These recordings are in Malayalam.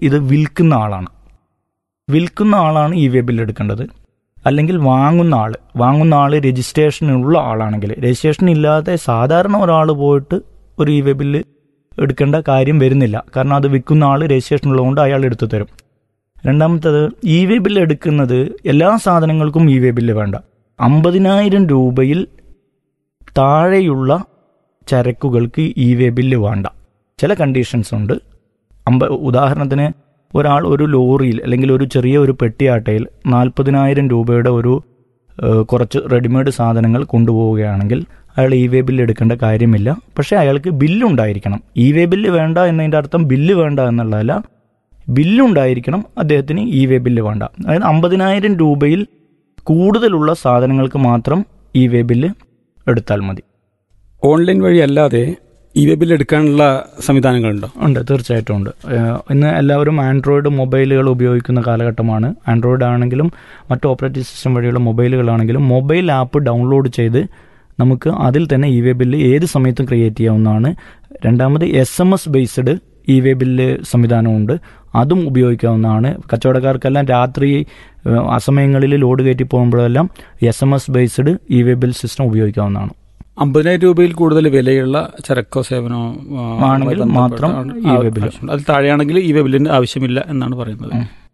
ഇത് വിൽക്കുന്ന ആളാണ് വിൽക്കുന്ന ആളാണ് ഇ വേ ബില്ല് എടുക്കേണ്ടത് അല്ലെങ്കിൽ വാങ്ങുന്ന ആൾ വാങ്ങുന്ന ആൾ രജിസ്ട്രേഷനുള്ള ആളാണെങ്കിൽ രജിസ്ട്രേഷൻ ഇല്ലാതെ സാധാരണ ഒരാൾ പോയിട്ട് ഒരു ഇ വേ ബില്ല് എടുക്കേണ്ട കാര്യം വരുന്നില്ല കാരണം അത് വിൽക്കുന്ന ആൾ രജിസ്ട്രേഷൻ ഉള്ളതുകൊണ്ട് അയാൾ എടുത്തു തരും രണ്ടാമത്തത് ഇ വേ ബില്ല് എടുക്കുന്നത് എല്ലാ സാധനങ്ങൾക്കും ഇ വേ ബില്ല് വേണ്ട അമ്പതിനായിരം രൂപയിൽ താഴെയുള്ള ചരക്കുകൾക്ക് ഇ വേ ബില്ല് വേണ്ട ചില കണ്ടീഷൻസ് ഉണ്ട് അമ്പ ഉദാഹരണത്തിന് ഒരാൾ ഒരു ലോറിയിൽ അല്ലെങ്കിൽ ഒരു ചെറിയ ഒരു പെട്ടിയാട്ടയിൽ നാൽപ്പതിനായിരം രൂപയുടെ ഒരു ഏഹ്, കുറച്ച് റെഡിമെയ്ഡ് സാധനങ്ങൾ കൊണ്ടുപോവുകയാണെങ്കിൽ അയാൾ ഇ വേ ബില്ല് എടുക്കേണ്ട കാര്യമില്ല പക്ഷേ അയാൾക്ക് ബില്ലുണ്ടായിരിക്കണം ഇ വേ ബില്ല് വേണ്ട എന്നതിൻ്റെ അർത്ഥം ബില്ല് വേണ്ട എന്നുള്ളതല്ല ബില്ലുണ്ടായിരിക്കണം അദ്ദേഹത്തിന് ഇ വേ ബില്ല് വേണ്ട അതായത് അമ്പതിനായിരം രൂപയിൽ കൂടുതലുള്ള സാധനങ്ങൾക്ക് മാത്രം ഇ വേ ബില്ല് എടുത്താൽ മതി ഓൺലൈൻ വഴി അല്ലാതെ ഇ വേ ബില്ല് എടുക്കാനുള്ള സംവിധാനങ്ങളുണ്ടോ ഉണ്ട് തീർച്ചയായിട്ടും ഉണ്ട് ഏഹ് ഇന്ന് എല്ലാവരും ആൻഡ്രോയിഡ് മൊബൈലുകൾ ഉപയോഗിക്കുന്ന കാലഘട്ടമാണ് ആൻഡ്രോയിഡ് ആണെങ്കിലും മറ്റ് ഓപ്പറേറ്റിംഗ് സിസ്റ്റം വഴിയുള്ള മൊബൈലുകളാണെങ്കിലും മൊബൈൽ ആപ്പ് ഡൗൺലോഡ് ചെയ്ത് നമുക്ക് അതിൽ തന്നെ ഇ വേ ബില്ല് ഏത് സമയത്തും ക്രിയേറ്റ് ചെയ്യാവുന്നതാണ് രണ്ടാമത് S M S based e way bill സംവിധാനമുണ്ട് അതും ഉപയോഗിക്കാവുന്നതാണ് കച്ചവടക്കാർക്കെല്ലാം രാത്രി ഏഹ് അസമയങ്ങളിൽ ലോഡ് കയറ്റി പോകുമ്പോഴെല്ലാം S M S based e way bill system ഉപയോഗിക്കാവുന്നതാണ് അമ്പതിനായിരം രൂപയിൽ കൂടുതൽ വിലയുള്ള ചരക്കോ സേവനോ ആ, ആണെങ്കിൽ ബന്ധപ്പെട്ട മാത്രം ആ, ഇ വേ ബില്ല്. ആവശ്യമുണ്ട്. അതിൽ താഴെയാണെങ്കിൽ ഇ വേ ബില്ലിന്റെ ആവശ്യമില്ല എന്നാണ് പറയുന്നത്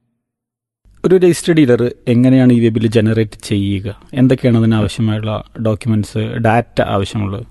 ഒരു രജിസ്റ്റർഡ് ഡീലർ എങ്ങനെയാണ് ഇ വേ ബില്ല് ജനറേറ്റ് ചെയ്യുക എന്തൊക്കെയാണ് അതിന് ആവശ്യമായുള്ള ഡോക്യുമെന്റ്സ് ഡാറ്റ ആവശ്യമുള്ളത്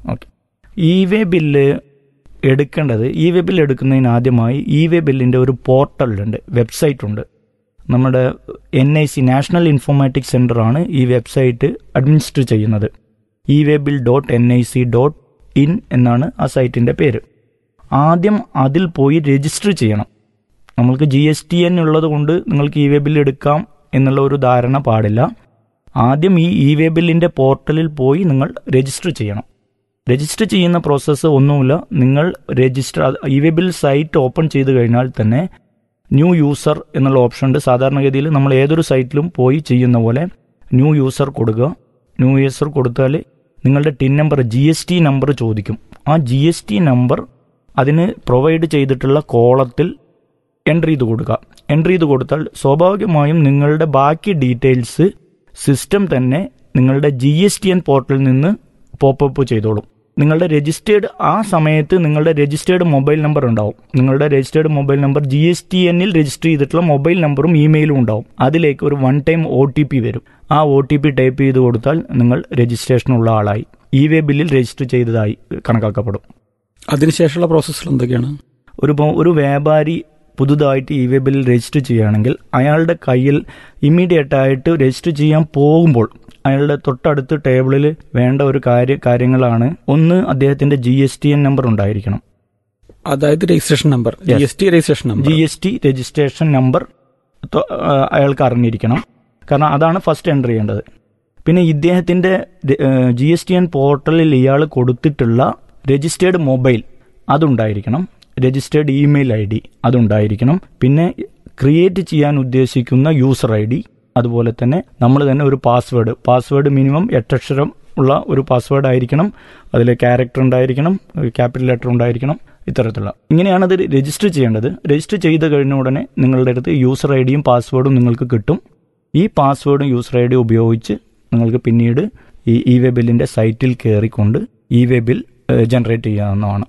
ഇ വേ ബില്ല് എടുക്കേണ്ടത് ഇ വേ ബില്ല് എടുക്കുന്നതിന് ആദ്യമായി ഇ വേ ബില്ലിൻ്റെ ഒരു പോർട്ടലുണ്ട് വെബ്സൈറ്റ് ഉണ്ട് നമ്മുടെ N I C national informatics സെൻ്ററാണ് ഈ വെബ്സൈറ്റ് അഡ്മിനിസ്റ്റർ ചെയ്യുന്നത് e way bill dot N I C dot in എന്നാണ് ആ സൈറ്റിൻ്റെ പേര് ആദ്യം അതിൽ പോയി രജിസ്റ്റർ ചെയ്യണം നമ്മൾക്ക് ജി എസ് ടി എൻ ഉള്ളത് കൊണ്ട് നിങ്ങൾക്ക് ഇ വേ ബില്ല് എടുക്കാം എന്നുള്ള ഒരു ധാരണ പാടില്ല ആദ്യം ഈ ഇ വേ ബില്ലിൻ്റെ പോർട്ടലിൽ പോയി നിങ്ങൾ രജിസ്റ്റർ ചെയ്യണം രജിസ്റ്റർ ചെയ്യുന്ന പ്രോസസ്സ് ഒന്നുമില്ല നിങ്ങൾ register e way bill site open ചെയ്ത് കഴിഞ്ഞാൽ തന്നെ ന്യൂ യൂസർ എന്നുള്ള ഓപ്ഷൻ ഉണ്ട് സാധാരണഗതിയിൽ നമ്മൾ ഏതൊരു സൈറ്റിലും പോയി ചെയ്യുന്ന പോലെ ന്യൂ യൂസർ കൊടുക്കുക ന്യൂ യൂസർ കൊടുത്താൽ നിങ്ങളുടെ TIN number G S T number ചോദിക്കും ആ ജി എസ് ടി നമ്പർ അതിന് പ്രൊവൈഡ് ചെയ്തിട്ടുള്ള കോളത്തിൽ എൻട്രി ചെയ്ത് കൊടുക്കുക എൻട്രി ചെയ്ത് കൊടുത്താൽ സ്വാഭാവികമായും നിങ്ങളുടെ ബാക്കി ഡീറ്റെയിൽസ് സിസ്റ്റം തന്നെ നിങ്ങളുടെ ജി എസ് ടി എൻ പോർട്ടലിൽ നിന്ന് പോപ്പപ്പ് ചെയ്തോളും നിങ്ങളുടെ രജിസ്റ്റേർഡ് ആ സമയത്ത് നിങ്ങളുടെ രജിസ്റ്റേർഡ് മൊബൈൽ നമ്പർ ഉണ്ടാവും നിങ്ങളുടെ registered mobile number G S T എന്നിൽ രജിസ്റ്റർ ചെയ്തിട്ടുള്ള മൊബൈൽ നമ്പറും ഇമെയിലും ഉണ്ടാവും അതിലേക്ക് ഒരു one time O T P വരും ആ ഒ ടി പി ടൈപ്പ് ചെയ്ത് കൊടുത്താൽ നിങ്ങൾ രജിസ്ട്രേഷനുള്ള ആളായി ഇ വേ ബില്ലിൽ രജിസ്റ്റർ ചെയ്തതായി കണക്കാക്കപ്പെടും അതിനുശേഷമുള്ള പ്രോസസ്സുകൾ എന്തൊക്കെയാണ് ഒരു പോ- ഒരു വ്യാപാരി പുതുതായിട്ട് ഇ വേ ബില്ലിൽ രജിസ്റ്റർ ചെയ്യുകയാണെങ്കിൽ അയാളുടെ കയ്യിൽ ഇമ്മീഡിയറ്റ് ആയിട്ട് രജിസ്റ്റർ ചെയ്യാൻ പോകുമ്പോൾ അയാളുടെ തൊട്ടടുത്ത് ടേബിളിൽ വേണ്ട ഒരു കാര്യ കാര്യങ്ങളാണ് ഒന്ന് അദ്ദേഹത്തിന്റെ G S T N number ഉണ്ടായിരിക്കണം അതായത് registration number G Yes. S T registration number G S T registration number തൊ- ആ, അയാൾക്ക് അറിഞ്ഞിരിക്കണം കാരണം അതാണ് ഫസ്റ്റ് എൻ്റർ ചെയ്യേണ്ടത് പിന്നെ ഇദ്ദേഹത്തിന്റെ ജി എസ് ടി എൻ പോർട്ടലിൽ ഇയാൾ കൊടുത്തിട്ടുള്ള രജിസ്റ്റേർഡ് മൊബൈൽ അതുണ്ടായിരിക്കണം രജിസ്റ്റേർഡ് ഇമെയിൽ ഐ ഡി അതുണ്ടായിരിക്കണം പിന്നെ ക്രിയേറ്റ് ചെയ്യാൻ ഉദ്ദേശിക്കുന്ന യൂസർ ഐ ഡി അതുപോലെ തന്നെ നമ്മൾ തന്നെ ഒരു പാസ്വേഡ് പാസ്വേഡ് മിനിമം എട്ടക്ഷരം ഉള്ള ഒരു പാസ്വേഡ് ആയിരിക്കണം അതിൽ ക്യാരക്ടർ ഉണ്ടായിരിക്കണം ക്യാപിറ്റൽ ലെറ്റർ ഉണ്ടായിരിക്കണം ഇത്തരത്തിലുള്ള ഇങ്ങനെയാണ് അത് രജിസ്റ്റർ ചെയ്യേണ്ടത് രജിസ്റ്റർ ചെയ്ത് കഴിഞ്ഞ ഉടനെ നിങ്ങളുടെ അടുത്ത് യൂസർ ഐ ഡിയും പാസ്വേഡും നിങ്ങൾക്ക് കിട്ടും ഈ പാസ്വേഡും യൂസർ ഐ ഡിയും ഉപയോഗിച്ച് നിങ്ങൾക്ക് പിന്നീട് ഈ ഇ വേ ബില്ലിന്റെ സൈറ്റിൽ കയറിക്കൊണ്ട് ഇ വേ ബിൽ ജനറേറ്റ് ചെയ്യാവുന്നതാണ്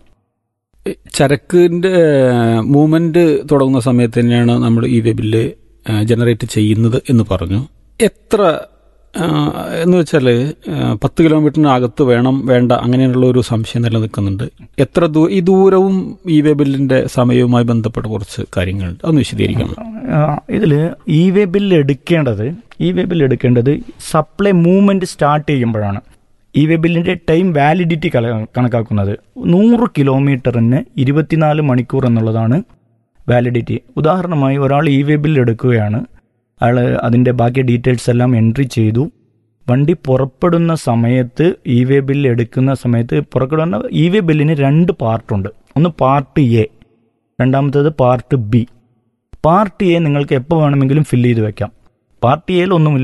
ചരക്കിന്റെ മൂവ്മെന്റ് തുടങ്ങുന്ന സമയത്ത് തന്നെയാണ് നമ്മൾ ഈ വെബില് ജനറേറ്റ് ചെയ്യുന്നത് എന്ന് പറഞ്ഞു എത്ര ആ, എന്ന് വെച്ചാൽ പത്ത് കിലോമീറ്ററിന് അകത്ത് വേണം വേണ്ട അങ്ങനെയുള്ള ഒരു സംശയം നിലനിൽക്കുന്നുണ്ട് എത്ര ദൂ ഈ ദൂരവും ഈ വെബിലിന്റെ സമയവുമായി ബന്ധപ്പെട്ട കുറച്ച് കാര്യങ്ങളുണ്ട് അതൊന്ന് വിശദീകരിക്കണം ഇതിൽ ഇ വേ ബില്ല് എടുക്കേണ്ടത് ഇ വേ ബില്ല് എടുക്കേണ്ടത് സപ്ലൈ മൂവ്മെന്റ് സ്റ്റാർട്ട് ചെയ്യുമ്പോഴാണ് ഇ വേ ബില്ലിന്റെ ടൈം വാലിഡിറ്റി കണക്കാക്കുന്നത് നൂറ് കിലോമീറ്ററിന് ഇരുപത്തിനാല് മണിക്കൂർ എന്നുള്ളതാണ് വാലിഡിറ്റി ഉദാഹരണമായി ഒരാൾ ഇ വേ ബില്ല് എടുക്കുകയാണ് അയാൾ അതിൻ്റെ ബാക്കി ഡീറ്റെയിൽസ് എല്ലാം എൻട്രി ചെയ്തു വണ്ടി പുറപ്പെടുന്ന സമയത്ത് ഇ വേ ബില്ല് എടുക്കുന്ന സമയത്ത് പുറപ്പെടുന്ന ഇ വേ ബില്ലിന് രണ്ട് പാർട്ടുണ്ട് ഒന്ന് പാർട്ട് എ രണ്ടാമത്തേത് പാർട്ട് ബി പാർട്ട് എ നിങ്ങൾക്ക് എപ്പോൾ വേണമെങ്കിലും ഫില്ല് ചെയ്ത് വെക്കാം പാർട്ട് എയിൽ ഒന്നുമില്ല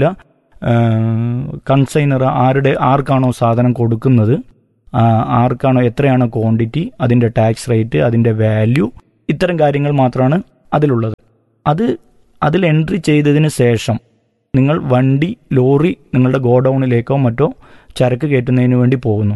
കൺസൈനർ ആരുടെ ആർക്കാണോ സാധനം കൊടുക്കുന്നത് ആ, ആർക്കാണോ എത്രയാണോ ക്വാണ്ടിറ്റി അതിൻ്റെ ടാക്സ് റേറ്റ് അതിൻ്റെ വാല്യൂ ഇത്തരം കാര്യങ്ങൾ മാത്രമാണ് അതിലുള്ളത് അത് അതിൽ എൻട്രി ചെയ്തതിന് ശേഷം നിങ്ങൾ വണ്ടി ലോറി നിങ്ങളുടെ ഗോഡൗണിലേക്കോ മറ്റോ ചരക്ക് കയറ്റുന്നതിന് വേണ്ടി പോകുന്നു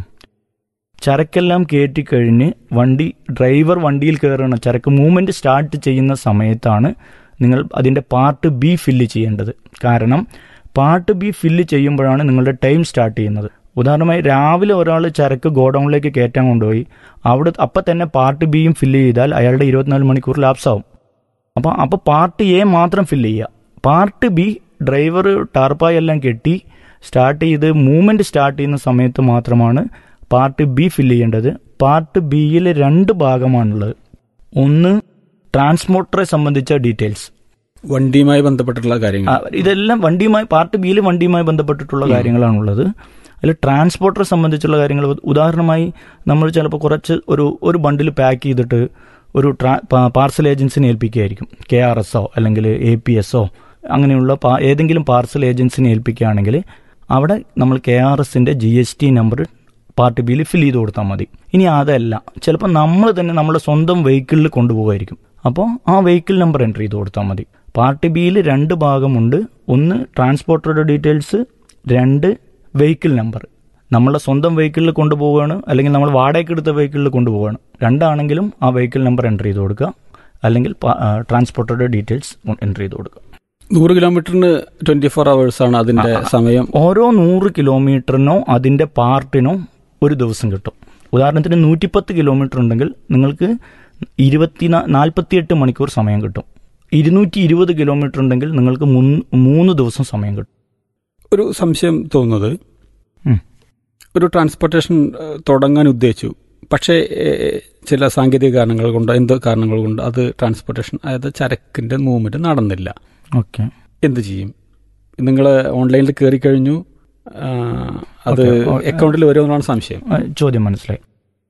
ചരക്കെല്ലാം കയറ്റിക്കഴിഞ്ഞ് വണ്ടി ഡ്രൈവർ വണ്ടിയിൽ കയറണം ചരക്ക് മൂവ്മെൻറ്റ് സ്റ്റാർട്ട് ചെയ്യുന്ന സമയത്താണ് നിങ്ങൾ അതിൻ്റെ പാർട്ട് ബി ഫില്ല് ചെയ്യേണ്ടത് കാരണം പാർട്ട് ബി ഫില്ല് ചെയ്യുമ്പോഴാണ് നിങ്ങളുടെ ടൈം സ്റ്റാർട്ട് ചെയ്യുന്നത് ഉദാഹരണമായി രാവിലെ ഒരാൾ ചരക്ക് ഗോഡൗണിലേക്ക് കയറ്റാൻ കൊണ്ടുപോയി അവിടെ അപ്പം തന്നെ പാർട്ട് ബിയും ഫില്ല് ചെയ്താൽ അയാളുടെ ഇരുപത്തിനാല് മണിക്കൂർ ലാപ്സ് ആവും അപ്പോൾ അപ്പോൾ പാർട്ട് എ മാത്രം ഫില്ല് ചെയ്യുക പാർട്ട് ബി ഡ്രൈവർ ടാർപ്പായി എല്ലാം കെട്ടി സ്റ്റാർട്ട് ചെയ്ത് മൂവ്മെൻറ്റ് സ്റ്റാർട്ട് ചെയ്യുന്ന സമയത്ത് മാത്രമാണ് പാർട്ട് ബി ഫില്ല് ചെയ്യേണ്ടത് പാർട്ട് ബിയിൽ രണ്ട് ഭാഗമാണുള്ളത് ഒന്ന് ട്രാൻസ്പോർട്ടറെ സംബന്ധിച്ച ഡീറ്റെയിൽസ് വണ്ടിയുമായി ബന്ധപ്പെട്ടിട്ടുള്ള കാര്യങ്ങൾ ആ, ഇതെല്ലാം വണ്ടിയുമായി പാർട്ട് ബിയിൽ വണ്ടിയുമായി ബന്ധപ്പെട്ടിട്ടുള്ള കാര്യങ്ങളാണുള്ളത് അതിൽ ട്രാൻസ്പോർട്ടറെ സംബന്ധിച്ചുള്ള കാര്യങ്ങൾ ഉ- ഉദാഹരണമായി നമ്മൾ ചിലപ്പോൾ കുറച്ച് ഒരു ഒരു ബണ്ടിൽ പാക്ക് ചെയ്തിട്ട് ഒരു ട്രാ പാർസൽ ഏജൻസിനെ ഏൽപ്പിക്കുകയായിരിക്കും കെ ആർ എസ്സോ അല്ലെങ്കിൽ എ പി എസ്സോ അങ്ങനെയുള്ള പാ- ഏതെങ്കിലും പാർസൽ ഏജൻസിനെ ഏൽപ്പിക്കുകയാണെങ്കിൽ അവിടെ നമ്മൾ കെ ആർ എസിൻ്റെ G S T number part ബിയിൽ ഫിൽ ചെയ്ത് കൊടുത്താൽ മതി ഇനി അതല്ല ചിലപ്പോൾ നമ്മൾ തന്നെ നമ്മുടെ സ്വന്തം വെഹിക്കിളിൽ കൊണ്ടുപോകുമായിരിക്കും അപ്പോൾ ആ വെഹിക്കിൾ നമ്പർ എൻ്റർ ചെയ്ത് കൊടുത്താൽ മതി പാർട്ട് ബിയിൽ രണ്ട് ഭാഗമുണ്ട് ഒന്ന് ട്രാൻസ്പോർട്ടറുടെ ഡീറ്റെയിൽസ് രണ്ട് വെഹിക്കിൾ നമ്പർ നമ്മളെ സ്വന്തം വെഹിക്കിളിൽ കൊണ്ടുപോവുകയാണ് അല്ലെങ്കിൽ നമ്മൾ വാടകയ്ക്ക് എടുത്ത വെഹിക്കിളിൽ കൊണ്ടുപോവുകയാണ് രണ്ടാണെങ്കിലും ആ വെഹിക്കിൾ നമ്പർ എൻ്റർ ചെയ്ത് കൊടുക്കുക അല്ലെങ്കിൽ ട്രാൻസ്പോർട്ടറുടെ ഡീറ്റെയിൽസ് എൻ്റർ ചെയ്ത് കൊടുക്കുക നൂറ് കിലോമീറ്ററിന് ട്വന്റി ഫോർ അവേഴ്സ് ആണ് അതിന്റെ സമയം ഓരോ നൂറ് കിലോമീറ്ററിനോ അതിൻ്റെ പാർട്ടിനോ ഒരു ദിവസം കിട്ടും ഉദാഹരണത്തിന് നൂറ്റിപ്പത്ത് കിലോമീറ്റർ ഉണ്ടെങ്കിൽ നിങ്ങൾക്ക് ഇരുപത്തി നാൽപ്പത്തിയെട്ട് മണിക്കൂർ സമയം കിട്ടും ഇരുന്നൂറ്റി ഇരുപത് കിലോമീറ്റർ ഉണ്ടെങ്കിൽ നിങ്ങൾക്ക് മുൻ- മൂന്ന് ദിവസം സമയം കിട്ടും ഒരു സംശയം തോന്നുന്നത് ഉം. ഒരു ട്രാൻസ്പോർട്ടേഷൻ ഏഹ്, തുടങ്ങാൻ ഉദ്ദേശിച്ചു പക്ഷേ ഏഹ്, ചില സാങ്കേതിക കാരണങ്ങൾ കൊണ്ട് എന്തോ കാരണങ്ങൾ കൊണ്ട് അത് ട്രാൻസ്പോർട്ടേഷൻ അതായത് ചരക്കിന്റെ മൂവ്മെന്റ് നടന്നില്ല ഓക്കെ എന്ത് ചെയ്യും നിങ്ങൾ ഓൺലൈനിൽ കയറി കഴിഞ്ഞു ആ, അത് Okay. ഓ, അക്കൗണ്ടിൽ വരുമെന്നാണ് സംശയം ചോദ്യം മനസ്സിലായി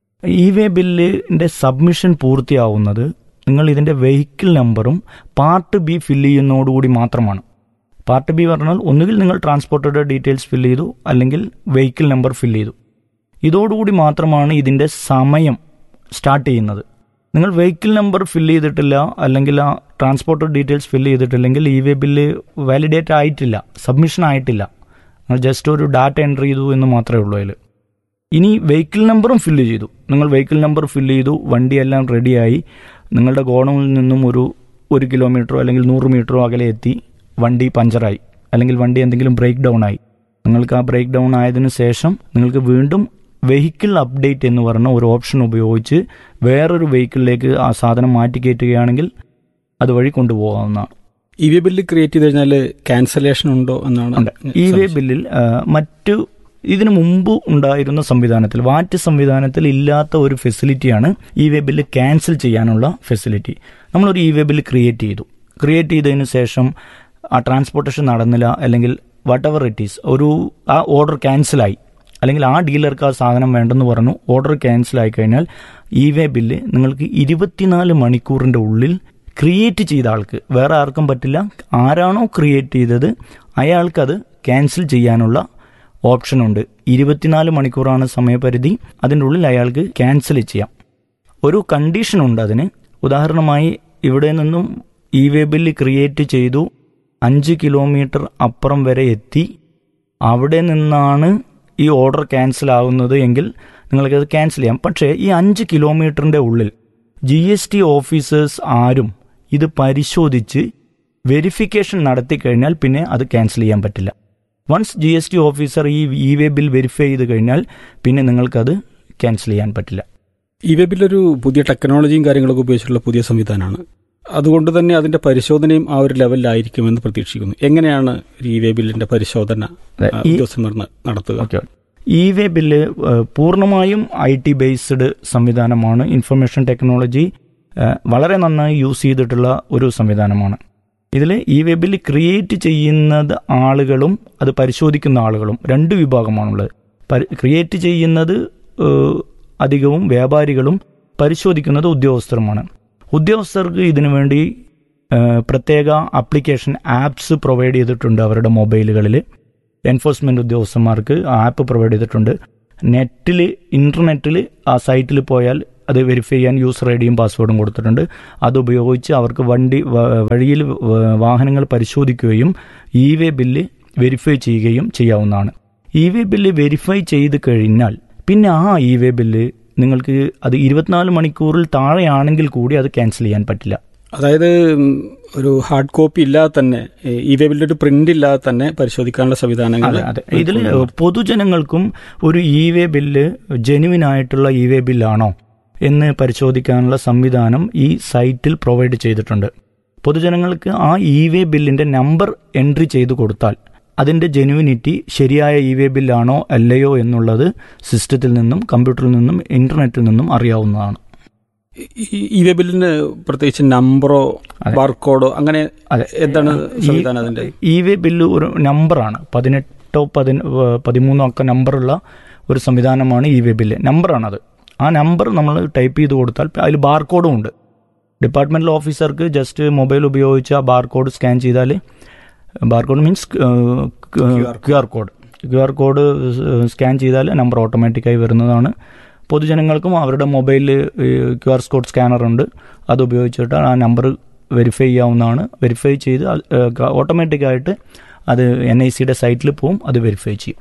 ഇ വേ ബില്ലിൻ്റെ സബ്മിഷൻ പൂർത്തിയാവുന്നത് നിങ്ങൾ ഇതിൻ്റെ വെഹിക്കിൾ നമ്പറും പാർട്ട് ബി ഫില്ല് ചെയ്യുന്നതോടുകൂടി മാത്രമാണ് പാർട്ട് ബി പറഞ്ഞാൽ ഒന്നുകിൽ നിങ്ങൾ ട്രാൻസ്പോർട്ടറുടെ ഡീറ്റെയിൽസ് ഫില്ല് ചെയ്തു അല്ലെങ്കിൽ വെഹിക്കിൾ നമ്പർ ഫില്ല് ചെയ്തു ഇതോടുകൂടി മാത്രമാണ് ഇതിൻ്റെ സമയം സ്റ്റാർട്ട് ചെയ്യുന്നത് നിങ്ങൾ വെഹിക്കിൾ നമ്പർ ഫില്ല് ചെയ്തിട്ടില്ല അല്ലെങ്കിൽ ആ ട്രാൻസ്പോർട്ടർ ഡീറ്റെയിൽസ് ഫില്ല് ചെയ്തിട്ടില്ലെങ്കിൽ ഇ വേ ബില്ല് വാലിഡേറ്റ് ആയിട്ടില്ല സബ്മിഷൻ ആയിട്ടില്ല നിങ്ങൾ ജസ്റ്റ് ഒരു ഡാറ്റ എൻ്റർ ചെയ്തു എന്ന് മാത്രമേ ഉള്ളൂ അതിൽ ഇനി വെഹിക്കിൾ നമ്പറും ഫില്ല് ചെയ്തു നിങ്ങൾ വെഹിക്കിൾ നമ്പർ ഫില്ല് ചെയ്തു വണ്ടിയെല്ലാം റെഡിയായി നിങ്ങളുടെ ഗോഡൗണിൽ നിന്നും ഒരു ഒരു കിലോമീറ്ററോ അല്ലെങ്കിൽ നൂറ് മീറ്ററോ അകലെ എത്തി വണ്ടി പഞ്ചറായി അല്ലെങ്കിൽ വണ്ടി എന്തെങ്കിലും ബ്രേക്ക് ഡൗൺ ആയി നിങ്ങൾക്ക് ആ ബ്രേക്ക് ഡൗൺ ആയതിനു ശേഷം നിങ്ങൾക്ക് വീണ്ടും വെഹിക്കിൾ അപ്ഡേറ്റ് എന്ന് പറഞ്ഞ ഒരു ഓപ്ഷൻ ഉപയോഗിച്ച് വേറൊരു വെഹിക്കിളിലേക്ക് ആ സാധനം മാറ്റി കയറ്റുകയാണെങ്കിൽ അതുവഴി കൊണ്ടുപോകാവുന്നതാണ് ഇ വി ബില്ല് ക്രിയേറ്റ് ചെയ്ത് കഴിഞ്ഞാൽ ക്യാൻസലേഷൻ ഉണ്ടോ എന്നാണ് ഉണ്ട് ഇ വേ ബില്ലിൽ ആ, മറ്റു ഇതിനു മുമ്പ് ഉണ്ടായിരുന്ന സംവിധാനത്തിൽ വാറ്റ് സംവിധാനത്തിൽ ഇല്ലാത്ത ഒരു ഫെസിലിറ്റിയാണ് ഇ വേ ബില്ല് ക്യാൻസൽ ചെയ്യാനുള്ള ഫെസിലിറ്റി നമ്മളൊരു ഇ വേ ബില്ല് ക്രിയേറ്റ് ചെയ്തു ക്രിയേറ്റ് ചെയ്തതിന് ശേഷം ആ ട്രാൻസ്പോർട്ടേഷൻ നടന്നില്ല അല്ലെങ്കിൽ വട്ട് എവർ ഇറ്റ് ഈസ് ഒരു ആ ഓർഡർ ക്യാൻസലായി അല്ലെങ്കിൽ ആ ഡീലർക്ക് ആ സാധനം വേണ്ടെന്ന് പറഞ്ഞു ഓർഡർ ക്യാൻസൽ ആയി കഴിഞ്ഞാൽ ഇ വേ ബില്ല് നിങ്ങൾക്ക് ഇരുപത്തിനാല് മണിക്കൂറിൻ്റെ ഉള്ളിൽ ക്രിയേറ്റ് ചെയ്ത ആൾക്ക് വേറെ ആർക്കും പറ്റില്ല ആരാണോ ക്രിയേറ്റ് ചെയ്തത് അയാൾക്കത് ക്യാൻസൽ ചെയ്യാനുള്ള ഓപ്ഷനുണ്ട് ഇരുപത്തിനാല് മണിക്കൂറാണ് സമയപരിധി അതിൻ്റെ ഉള്ളിൽ അയാൾക്ക് ക്യാൻസൽ ചെയ്യാം ഒരു കണ്ടീഷനുണ്ട് അതിന് ഉദാഹരണമായി ഇവിടെ നിന്നും ഇ വേ ബില്ല് ക്രിയേറ്റ് ചെയ്തു അഞ്ച് കിലോമീറ്റർ അപ്പുറം വരെ എത്തി അവിടെ നിന്നാണ് ഈ ഓർഡർ ക്യാൻസൽ ആകുന്നത് എങ്കിൽ നിങ്ങൾക്കത് ക്യാൻസൽ ചെയ്യാം പക്ഷേ ഈ അഞ്ച് കിലോമീറ്ററിൻ്റെ ഉള്ളിൽ ജി എസ് ടി ഓഫീസേഴ്സ് ആരും ഇത് പരിശോധിച്ച് വെരിഫിക്കേഷൻ നടത്തി കഴിഞ്ഞാൽ പിന്നെ അത് ക്യാൻസൽ ചെയ്യാൻ പറ്റില്ല once G S T officer ഈ ഇ വേ ബിൽ വെരിഫൈ ചെയ്ത് കഴിഞ്ഞാൽ പിന്നെ നിങ്ങൾക്കത് ക്യാൻസൽ ചെയ്യാൻ പറ്റില്ല ഇ വെ ബില്ലൊരു പുതിയ ടെക്നോളജിയും കാര്യങ്ങളൊക്കെ ഉപയോഗിച്ചിട്ടുള്ള പുതിയ സംവിധാനമാണ് അതുകൊണ്ട് തന്നെ അതിന്റെ പരിശോധനയും ആ ഒരു ലെവലിലായിരിക്കുമെന്ന് പ്രതീക്ഷിക്കുന്നു എങ്ങനെയാണ് ഇ വെ ബില്ലിന്റെ പരിശോധന അതെ, ആ, ഈ- ഉദ്യോഗസ്ഥന്മാർ ന- നടത്തുക ഓക്കെ ഇ വേ ബില്ല് ഏഹ്, പൂർണ്ണമായും ഐ ടി ബേസ്ഡ് സംവിധാനമാണ് ഇൻഫർമേഷൻ ടെക്നോളജി ഏഹ്, വളരെ നന്നായി യൂസ് ചെയ്തിട്ടുള്ള ഒരു സംവിധാനമാണ് ഇതിൽ ഇ വേ ബില്ല് ക്രിയേറ്റ് ചെയ്യുന്നത് ആളുകളും അത് പരിശോധിക്കുന്ന ആളുകളും രണ്ട് വിഭാഗമാണുള്ളത് ക്രിയേറ്റ് ചെയ്യുന്നത് ഏഹ്, അധികവും വ്യാപാരികളും പരിശോധിക്കുന്നത് ഉദ്യോഗസ്ഥരുമാണ് ഉദ്യോഗസ്ഥർക്ക് ഇതിനു വേണ്ടി ഏഹ്, പ്രത്യേക ആപ്ലിക്കേഷൻ ആപ്സ് പ്രൊവൈഡ് ചെയ്തിട്ടുണ്ട് അവരുടെ മൊബൈലുകളിൽ എൻഫോഴ്സ്മെന്റ് ഉദ്യോഗസ്ഥന്മാർക്ക് ആപ്പ് പ്രൊവൈഡ് ചെയ്തിട്ടുണ്ട് നെറ്റിൽ ഇന്റർനെറ്റിൽ ആ സൈറ്റിൽ പോയാൽ അത് വെരിഫൈ ചെയ്യാൻ യൂസർ ഐ ഡിയും പാസ്വേഡും കൊടുത്തിട്ടുണ്ട് അത് ഉപയോഗിച്ച് അവർക്ക് വണ്ടി വ- വഴിയിൽ വ- വാഹനങ്ങൾ പരിശോധിക്കുകയും ഇ വേ ബില്ല് വെരിഫൈ ചെയ്യുകയും ചെയ്യാവുന്നതാണ് ഇ വേ ബില്ല് വെരിഫൈ ചെയ്ത് കഴിഞ്ഞാൽ പിന്നെ ആ ഇ വേ ബില്ല് നിങ്ങൾക്ക് അത് ഇരുപത്തിനാല് മണിക്കൂറിൽ താഴെയാണെങ്കിൽ കൂടി അത് ക്യാൻസൽ ചെയ്യാൻ പറ്റില്ല അതായത് ഉം, ഒരു ഹാർഡ് കോപ്പി ഇല്ലാതെ തന്നെ ഈ വേബിലിന്റെ ഒരു പ്രിന്റ് ഇല്ലാതെ തന്നെ പരിശോധിക്കാനുള്ള സംവിധാനങ്ങൾ അതെ അതെ ഇതിൽ പൊതുജനങ്ങൾക്കും ഒരു ഇ വേ ബില്ല് ജെനുവിൻ ആയിട്ടുള്ള ഇ വേ ബില്ലാണോ എന്ന് പരിശോധിക്കാനുള്ള സംവിധാനം ഈ സൈറ്റിൽ പ്രൊവൈഡ് ചെയ്തിട്ടുണ്ട് പൊതുജനങ്ങൾക്ക് ആ ഇ വേ ബില്ലിന്റെ നമ്പർ എൻട്രി ചെയ്തു കൊടുത്താൽ അതിന്റെ ജെനുവിനിറ്റി ശരിയായ ഇ വേ ബില്ലാണോ അല്ലയോ എന്നുള്ളത് സിസ്റ്റത്തിൽ നിന്നും കമ്പ്യൂട്ടറിൽ നിന്നും ഇന്റർനെറ്റിൽ നിന്നും അറിയാവുന്നതാണ് ഈ വേബിലിന് പ്രത്യേകിച്ച് നമ്പറോ അതെ. ബാർകോഡോ അങ്ങനെ അതെ. എന്താണ് ഈ- സംവിധാനം അതിന്റെ ഇ വേ ബില്ല് ഒരു നമ്പറാണ് പതിനെട്ടോ പതി പതിമൂന്നോ ഒക്കെ നമ്പറുള്ള ഒരു സംവിധാനമാണ് ഇ വേ ബില്ല് നമ്പറാണത് ആ നമ്പർ നമ്മൾ ടൈപ്പ് ചെയ്ത് കൊടുത്താൽ അതിൽ ബാർകോഡും ഉണ്ട് ഡിപ്പാർട്ട്മെന്റൽ ഓഫീസർക്ക് ജസ്റ്റ് മൊബൈൽ ഉപയോഗിച്ച് ആ ബാർകോഡ് സ്കാൻ ചെയ്താൽ barcode means Q R code Q R code scan ചെയ്താൽ നമ്പർ ഓട്ടോമാറ്റിക്കായി വരുന്നതാണ് പൊതുജനങ്ങൾക്കും അവരുടെ മൊബൈലിൽ ക്യു ആർ കോഡ് സ്കാനർ ഉണ്ട് അത് ഉപയോഗിച്ചിട്ട് ആ നമ്പർ വെരിഫൈ ചെയ്യാവുന്നതാണ് വെരിഫൈ ചെയ്ത് ഓട്ടോമാറ്റിക്കായിട്ട് അത് എൻ ഐ സിയുടെ സൈറ്റിൽ പോവും അത് വെരിഫൈ ചെയ്യും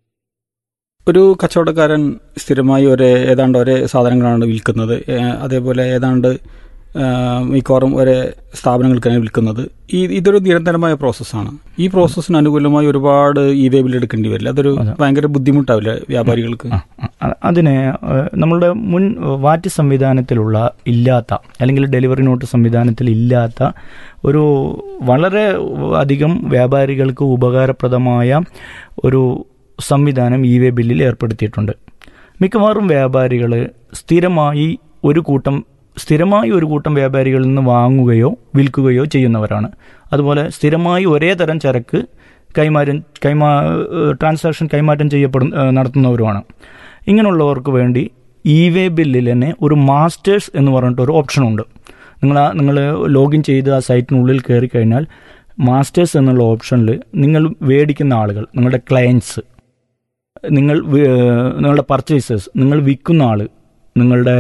ഒരു കച്ചവടക്കാരൻ സ്ഥിരമായി ഒരേ ഏതാണ്ട് ഒരേ സാധനങ്ങളാണ് വിൽക്കുന്നത് ഏഹ് അതേപോലെ ഏതാണ്ട് ആഹ് മിക്കവാറും ഒരേ സ്ഥാപനങ്ങൾക്കാണ് വിൽക്കുന്നത് ഈ ഇതൊരു നിരന്തരമായ പ്രോസസ്സാണ് ഈ പ്രോസസ്സിന് അനുകൂലമായി ഒരുപാട് ഇ വേ ബിൽ എടുക്കേണ്ടി വരില്ല അതൊരു ഭയങ്കര ബുദ്ധിമുട്ടാവില്ല വ്യാപാരികൾക്ക് ആ, ആ, അതിന് ഏഹ്, നമ്മളുടെ മുൻ വാറ്റ് സംവിധാനത്തിലുള്ള ഇല്ലാത്ത അല്ലെങ്കിൽ ഡെലിവറി നോട്ട് സംവിധാനത്തിൽ ഇല്ലാത്ത ഒരു വളരെ അധികം വ്യാപാരികൾക്ക് ഉപകാരപ്രദമായ ഒരു സംവിധാനം ഇ വേ ബില്ലിൽ ഏർപ്പെടുത്തിയിട്ടുണ്ട് മിക്കവാറും വ്യാപാരികൾ സ്ഥിരമായി ഒരു കൂട്ടം സ്ഥിരമായി ഒരു കൂട്ടം വ്യാപാരികളിൽ നിന്ന് വാങ്ങുകയോ വിൽക്കുകയോ ചെയ്യുന്നവരാണ് അതുപോലെ സ്ഥിരമായി ഒരേ തരം ചരക്ക് കൈമാറ്റം കൈമാ ട്രാൻസാക്ഷൻ കൈമാറ്റം ചെയ്യപ്പെടുന്ന ഏഹ് നടത്തുന്നവരുമാണ് ഇങ്ങനെയുള്ളവർക്ക് വേണ്ടി ഇ വേ ബില്ലിൽ തന്നെ ഒരു മാസ്റ്റേഴ്സ് എന്ന് പറഞ്ഞിട്ട് ഒരു ഓപ്ഷനുണ്ട് നിങ്ങൾ ആ നിങ്ങൾ ലോഗിൻ ചെയ്ത് ആ സൈറ്റിനുള്ളിൽ കയറി കഴിഞ്ഞാൽ മാസ്റ്റേഴ്സ് എന്നുള്ള ഓപ്ഷനിൽ നിങ്ങൾ മേടിക്കുന്ന ആളുകൾ നിങ്ങളുടെ ക്ലയൻസ് നിങ്ങൾ വി- ഏഹ് നിങ്ങളുടെ പർച്ചേസേഴ്സ് നിങ്ങൾ വിൽക്കുന്ന ആൾ നിങ്ങളുടെ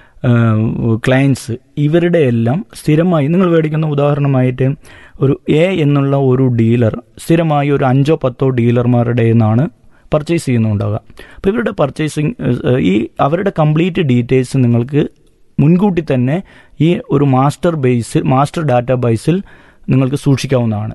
ക്ലയൻസ് ഇവരുടെ എല്ലാം സ്ഥിരമായി നിങ്ങൾ മേടിക്കുന്ന ഉദാഹരണമായിട്ട് ഒരു എ എന്നുള്ള ഒരു ഡീലർ സ്ഥിരമായി ഒരു അഞ്ചോ പത്തോ ഡീലർമാരുടെ നിന്നാണ് പർച്ചേസ് ചെയ്യുന്നുണ്ടാവുക അപ്പോൾ ഇവരുടെ പർച്ചേസിങ് ഈ അവരുടെ കംപ്ലീറ്റ് ഡീറ്റെയിൽസ് നിങ്ങൾക്ക് മുൻകൂട്ടി തന്നെ ഈ ഒരു മാസ്റ്റർ ബേസിൽ മാസ്റ്റർ ഡാറ്റ ബേസിൽ നിങ്ങൾക്ക് സൂക്ഷിക്കാവുന്നതാണ്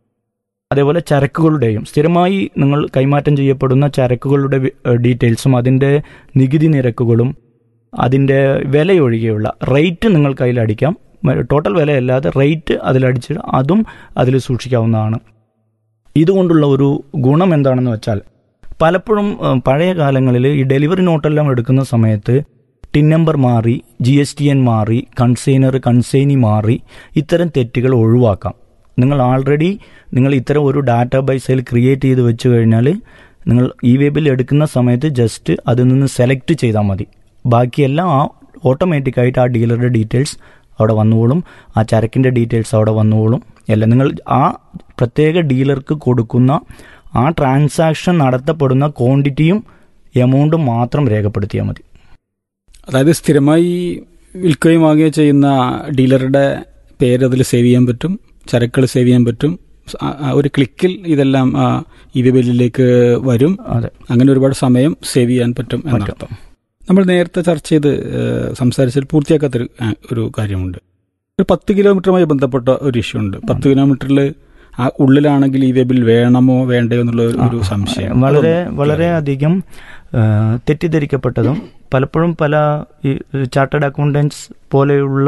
അതേപോലെ ചരക്കുകളുടെയും സ്ഥിരമായി നിങ്ങൾ കൈമാറ്റം ചെയ്യപ്പെടുന്ന ചരക്കുകളുടെ വി- ഏഹ് ഡീറ്റെയിൽസും അതിൻ്റെ നികുതി നിരക്കുകളും അതിൻ്റെ വിലയൊഴികെയുള്ള റേറ്റ് നിങ്ങൾക്ക് അതിൽ അടിക്കാം മ- ടോട്ടൽ വിലയല്ലാതെ റേറ്റ് അതിലടിച്ച് അതും അതിൽ സൂക്ഷിക്കാവുന്നതാണ് ഇതുകൊണ്ടുള്ള ഒരു ഗുണം എന്താണെന്ന് വെച്ചാൽ പലപ്പോഴും ഏഹ്, പഴയ കാലങ്ങളിൽ ഈ ഡെലിവറി നോട്ടെല്ലാം എടുക്കുന്ന സമയത്ത് ടിൻ നമ്പർ മാറി ജി എസ് ടി എൻ മാറി കൺസെയ്നർ കൺസെയ്നി മാറി ഇത്തരം തെറ്റുകൾ ഒഴിവാക്കാം നിങ്ങൾ ആൾറെഡി നിങ്ങൾ ഇത്തരം ഒരു ഡാറ്റാ ബൈസിൽ ക്രിയേറ്റ് ചെയ്ത് വെച്ച് കഴിഞ്ഞാൽ നിങ്ങൾ ഈ വെബിൽ എടുക്കുന്ന സമയത്ത് ജസ്റ്റ് അതിൽ നിന്ന് സെലക്ട് ചെയ്താൽ മതി ബാക്കിയെല്ലാം ആ ഓട്ടോമാറ്റിക്കായിട്ട് ആ ഡീലറുടെ ഡീറ്റെയിൽസ് അവിടെ വന്നുകൊള്ളും ആ ചരക്കിൻ്റെ ഡീറ്റെയിൽസ് അവിടെ വന്നുകൊള്ളും അല്ല നിങ്ങൾ ആ പ്രത്യേക ഡീലർക്ക് കൊടുക്കുന്ന ആ ട്രാൻസാക്ഷൻ നടത്തപ്പെടുന്ന ക്വാണ്ടിറ്റിയും എമൗണ്ടും മാത്രം രേഖപ്പെടുത്തിയാൽ മതി അതായത് സ്ഥിരമായി വിൽക്കുകയും വാങ്ങുകയും ചെയ്യുന്ന ഡീലറുടെ പേര് അതിൽ സേവ് ചെയ്യാൻ പറ്റും ചരക്കുകൾ സേവ് ചെയ്യാൻ പറ്റും ആ- ആ ഒരു ക്ലിക്കിൽ ഇതെല്ലാം ആ ഇ വി ബില്ലിലേക്ക് വരും അതെ അങ്ങനെ ഒരുപാട് സമയം സേവ് ചെയ്യാൻ പറ്റും എന്നർത്ഥം നമ്മൾ നേരത്തെ ചർച്ച ചെയ്ത് ഏഹ്, സംസാരിച്ചതിൽ പൂർത്തിയാക്കാത്തൊരു ആ, ഒരു കാര്യമുണ്ട് ഒരു പത്ത് കിലോമീറ്ററുമായി ബന്ധപ്പെട്ട ഒരു ഇഷ്യൂ ഉണ്ട് പത്ത് കിലോമീറ്ററിൽ ആ ഉള്ളിലാണെങ്കിൽ ഈ വെബിൽ വേണമോ വേണ്ടയോ എന്നുള്ള ഒരു- ഒരു സംശയം വളരെ വളരെ അധികം ആ, തെറ്റിദ്ധരിക്കപ്പെട്ടതും പലപ്പോഴും പല ഈ ചാർട്ടേഡ് അക്കൗണ്ടൻസ് പോലെയുള്ള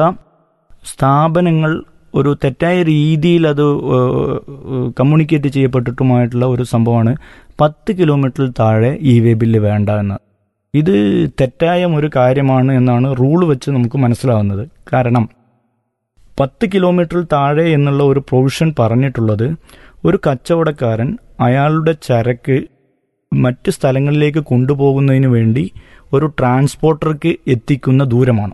സ്ഥാപനങ്ങൾ ഒരു തെറ്റായ രീതിയിൽ അത് കമ്മ്യൂണിക്കേറ്റ് ചെയ്യപ്പെട്ടിട്ടുമായിട്ടുള്ള ഒരു സംഭവമാണ് പത്ത് കിലോമീറ്ററിൽ താഴെ ഇ വേ ബില്ല് വേണ്ട എന്ന് ഇത് തെറ്റായ ഒരു കാര്യമാണ് എന്നാണ് റൂൾ വെച്ച് നമുക്ക് മനസ്സിലാവുന്നത് കാരണം പത്ത് കിലോമീറ്ററിൽ താഴെ എന്നുള്ള ഒരു പ്രൊവിഷൻ പറഞ്ഞിട്ടുള്ളത് ഒരു കച്ചവടക്കാരൻ അയാളുടെ ചരക്ക് മറ്റ് സ്ഥലങ്ങളിലേക്ക് കൊണ്ടുപോകുന്നതിന് വേണ്ടി ഒരു ട്രാൻസ്പോർട്ടർക്ക് എത്തിക്കുന്ന ദൂരമാണ്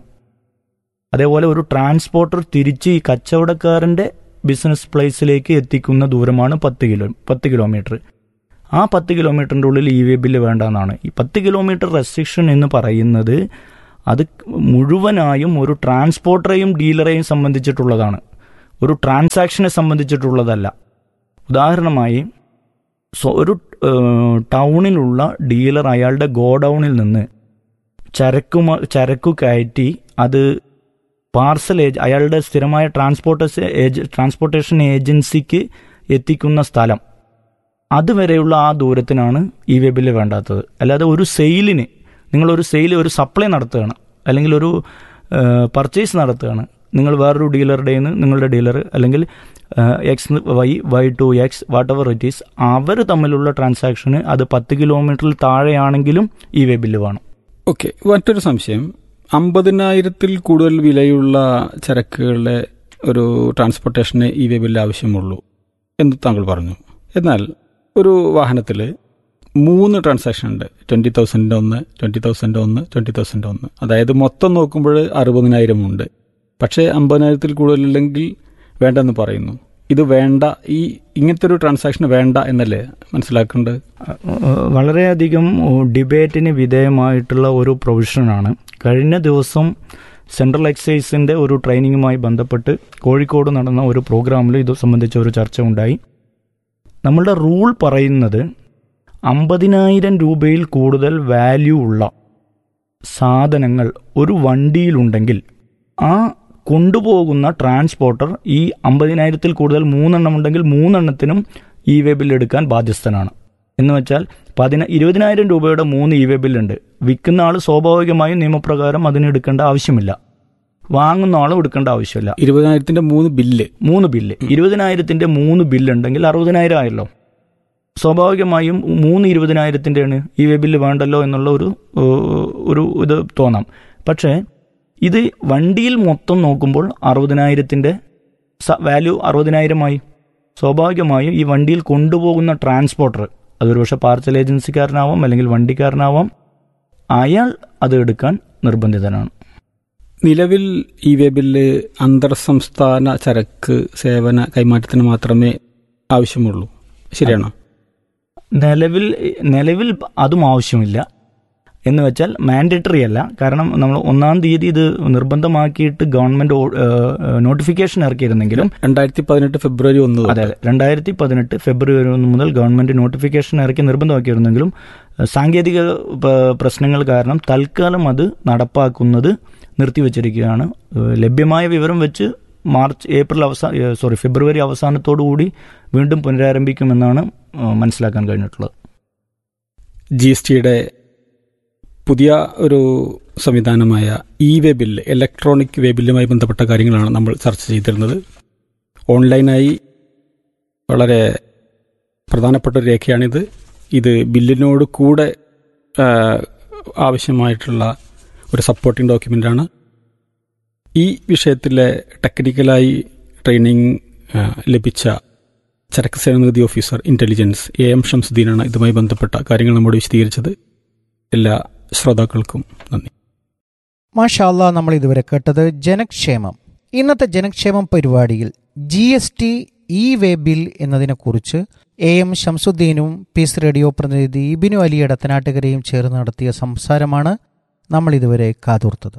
അതേപോലെ ഒരു ട്രാൻസ്പോർട്ടർ തിരിച്ച് ഈ കച്ചവടക്കാരൻ്റെ ബിസിനസ് പ്ലേസിലേക്ക് എത്തിക്കുന്ന ദൂരമാണ് പത്ത് കിലോ പത്ത് കിലോമീറ്റർ ആ പത്ത് കിലോമീറ്ററിൻ്റെ ഉള്ളിൽ ഇ വേ ബില്ല് വേണ്ടെന്നാണ് ഈ പത്ത് കിലോമീറ്റർ റെസ്ട്രിക്ഷൻ എന്ന് പറയുന്നത് അത് മുഴുവനായും ഒരു ട്രാൻസ്പോർട്ടറെയും ഡീലറെയും സംബന്ധിച്ചിട്ടുള്ളതാണ് ഒരു ട്രാൻസാക്ഷനെ സംബന്ധിച്ചിട്ടുള്ളതല്ല ഉദാഹരണമായി സോ ഒരു ഏഹ്, ടൗണിലുള്ള ഡീലർ അയാളുടെ ഗോഡൗണിൽ നിന്ന് ചരക്കു ചരക്കു കയറ്റി അത് പാർസൽ ഏജ് അയാളുടെ സ്ഥിരമായ ട്രാൻസ്പോർട്ടേഷൻ ഏജ് ട്രാൻസ്പോർട്ടേഷൻ ഏജൻസിക്ക് എത്തിക്കുന്ന സ്ഥലം അതുവരെയുള്ള ആ ദൂരത്തിനാണ് ഇ വെബിൽ വേണ്ടാത്തത് അല്ലാതെ ഒരു സെയിലിന് നിങ്ങളൊരു സെയിൽ ഒരു സപ്ലൈ നടത്തുകയാണ് അല്ലെങ്കിൽ ഒരു പർച്ചേസ് നടത്തുകയാണ് നിങ്ങൾ വേറൊരു ഡീലറുടെ നിന്ന് നിങ്ങളുടെ ഡീലർ അല്ലെങ്കിൽ X Y Y to X whatever it is അവർ തമ്മിലുള്ള ട്രാൻസാക്ഷന് അത് പത്ത് കിലോമീറ്ററിൽ താഴെയാണെങ്കിലും ഇ വെബിൽ വേണം ഓക്കെ മറ്റൊരു സംശയം അമ്പതിനായിരത്തിൽ കൂടുതൽ വിലയുള്ള ചരക്കുകളുടെ ഒരു ട്രാൻസ്പോർട്ടേഷന് ഈ വെബിൽ ആവശ്യമുള്ളൂ എന്ന് താങ്കൾ പറഞ്ഞു എന്നാൽ ഒരു വാഹനത്തിൽ മൂന്ന് ട്രാൻസാക്ഷൻ ഉണ്ട് ട്വൻറ്റി തൗസൻഡിൻ്റെ ഒന്ന് ട്വൻറ്റി തൗസൻഡ് ഒന്ന് ട്വൻറ്റി തൗസൻഡ് ഒന്ന് അതായത് മൊത്തം നോക്കുമ്പോൾ അറുപതിനായിരം ഉണ്ട് പക്ഷേ അമ്പതിനായിരത്തിൽ കൂടുതലില്ലെങ്കിൽ വേണ്ടെന്ന് പറയുന്നു ഇത് വേണ്ട ഈ ഇങ്ങനത്തെ ഒരു ട്രാൻസാക്ഷൻ വേണ്ട എന്നല്ലേ മനസ്സിലാക്കേണ്ടത് ഏഹ് വളരെയധികം ഡിബേറ്റിന് വിധേയമായിട്ടുള്ള ഒരു പ്രൊവിഷനാണ് കഴിഞ്ഞ ദിവസം സെൻട്രൽ എക്സൈസിൻ്റെ ഒരു ട്രെയിനിങ്ങുമായി ബന്ധപ്പെട്ട് കോഴിക്കോട് നടന്ന ഒരു പ്രോഗ്രാമിൽ ഇത് സംബന്ധിച്ച ഒരു ചർച്ച ഉണ്ടായി നമ്മളുടെ റൂൾ പറയുന്നത് അമ്പതിനായിരം രൂപയിൽ കൂടുതൽ വാല്യൂ ഉള്ള സാധനങ്ങൾ ഒരു വണ്ടിയിലുണ്ടെങ്കിൽ ആ കൊണ്ടുപോകുന്ന ട്രാൻസ്പോർട്ടർ ഈ അമ്പതിനായിരത്തിൽ കൂടുതൽ മൂന്നെണ്ണം ഉണ്ടെങ്കിൽ മൂന്നെണ്ണത്തിനും ഇ വേ ബിൽ എടുക്കാൻ ബാധ്യസ്ഥനാണ് എന്ന് വെച്ചാൽ പതിന ഇരുപതിനായിരം രൂപയുടെ മൂന്ന് ഇ വേ ബില്ലുണ്ട് വിൽക്കുന്ന ആൾ സ്വാഭാവികമായും നിയമപ്രകാരം അതിന് എടുക്കേണ്ട ആവശ്യമില്ല വാങ്ങുന്ന ആളും എടുക്കേണ്ട ആവശ്യമില്ല ഇരുപതിനായിരത്തിന്റെ മൂന്ന് ബില്ല് മൂന്ന് ബില്ല് ഇരുപതിനായിരത്തിന്റെ മൂന്ന് ബില്ലുണ്ടെങ്കിൽ അറുപതിനായിരം ആയല്ലോ സ്വാഭാവികമായും മൂന്ന് ഇരുപതിനായിരത്തിൻ്റെയാണ് ഈ വെബിൽ വേണ്ടല്ലോ എന്നുള്ള ഒരു ഏഹ്, ഒരു ഇത് തോന്നാം പക്ഷേ ഇത് വണ്ടിയിൽ മൊത്തം നോക്കുമ്പോൾ അറുപതിനായിരത്തിൻ്റെ വാല്യൂ അറുപതിനായിരമായി സ്വാഭാവികമായും ഈ വണ്ടിയിൽ കൊണ്ടുപോകുന്ന ട്രാൻസ്പോർട്ടർ അതൊരു പക്ഷേ പാർസൽ ഏജൻസിക്കാരനാവാം അല്ലെങ്കിൽ വണ്ടിക്കാരനാവാം അയാൾ അത് എടുക്കാൻ നിർബന്ധിതനാണ് നിലവിൽ ഈ വെബില് അന്തർ സംസ്ഥാന ചരക്ക് സേവന കൈമാറ്റത്തിന് മാത്രമേ ആവശ്യമുള്ളൂ ശരിയാണോ നിലവിൽ നിലവിൽ അതും ആവശ്യമില്ല എന്ന് വെച്ചാൽ മാൻഡേറ്ററി അല്ല കാരണം നമ്മൾ ഒന്നാം തീയതി ഇത് നിർബന്ധമാക്കിയിട്ട് ഗവൺമെന്റ് നോട്ടിഫിക്കേഷൻ ഇറക്കിയിരുന്നെങ്കിലും രണ്ടായിരത്തി പതിനെട്ട് ഫെബ്രുവരി ഒന്ന് തൊട്ട്. അതെ അതെ രണ്ടായിരത്തി പതിനെട്ട് ഫെബ്രുവരി ഒന്ന് മുതൽ ഗവൺമെന്റ് നോട്ടിഫിക്കേഷൻ ഇറക്കി നിർബന്ധമാക്കിയിരുന്നെങ്കിലും ഏഹ്, സാങ്കേതിക പ- പ്രശ്നങ്ങൾ കാരണം തൽക്കാലം അത് നടപ്പാക്കുന്നത് നിർത്തിവച്ചിരിക്കുകയാണ് ഏഹ്, ലഭ്യമായ വിവരം വെച്ച് മാർച്ച് ഏപ്രിൽ അവസാന സോറി ഫെബ്രുവരി അവസാനത്തോടു കൂടി വീണ്ടും പുനരാരംഭിക്കുമെന്നാണ് ഏഹ്, മനസ്സിലാക്കാൻ കഴിഞ്ഞിട്ടുള്ളത് ജി എസ് ടിയുടെ പുതിയ ഒരു സംവിധാനമായ E way bill electronic way ബില്ലുമായി ബന്ധപ്പെട്ട കാര്യങ്ങളാണ് നമ്മൾ ചർച്ച ചെയ്തിരുന്നത് ഓൺലൈനായി വളരെ പ്രധാനപ്പെട്ട ഒരു രേഖയാണിത് ഇത് ബില്ലിനോട് കൂടെ ആ, ആവശ്യമായിട്ടുള്ള ഒരു സപ്പോർട്ടിംഗ് ഡോക്യുമെൻ്റാണ് ഈ വിഷയത്തിലെ ടെക്നിക്കലായി ട്രെയിനിങ് ആ, ലഭിച്ച ചരക്ക് സേവന നികുതി ഓഫീസർ ഇന്റലിജൻസ് എ എം ഷംസുദ്ദീനാണ് ഇതുമായി ബന്ധപ്പെട്ട കാര്യങ്ങൾ നമ്മോട് വിശദീകരിച്ചത് എല്ലാ ശ്രോതാക്കൾക്കും നന്ദി മാഷാല്ല നമ്മൾ ഇതുവരെ കേട്ടത് ജനക്ഷേമം ഇന്നത്തെ ജനക്ഷേമം പരിപാടിയിൽ G S T E way bill എന്നതിനെക്കുറിച്ച് എ എം ഷംസുദ്ദീനും പീസ് റേഡിയോ പ്രതിനിധി ഇബിനു അലി എടത്തനാട്ടുകരയും ചേർന്ന് നടത്തിയ സംസാരമാണ് നമ്മൾ ഇതുവരെ കാതോർത്തത്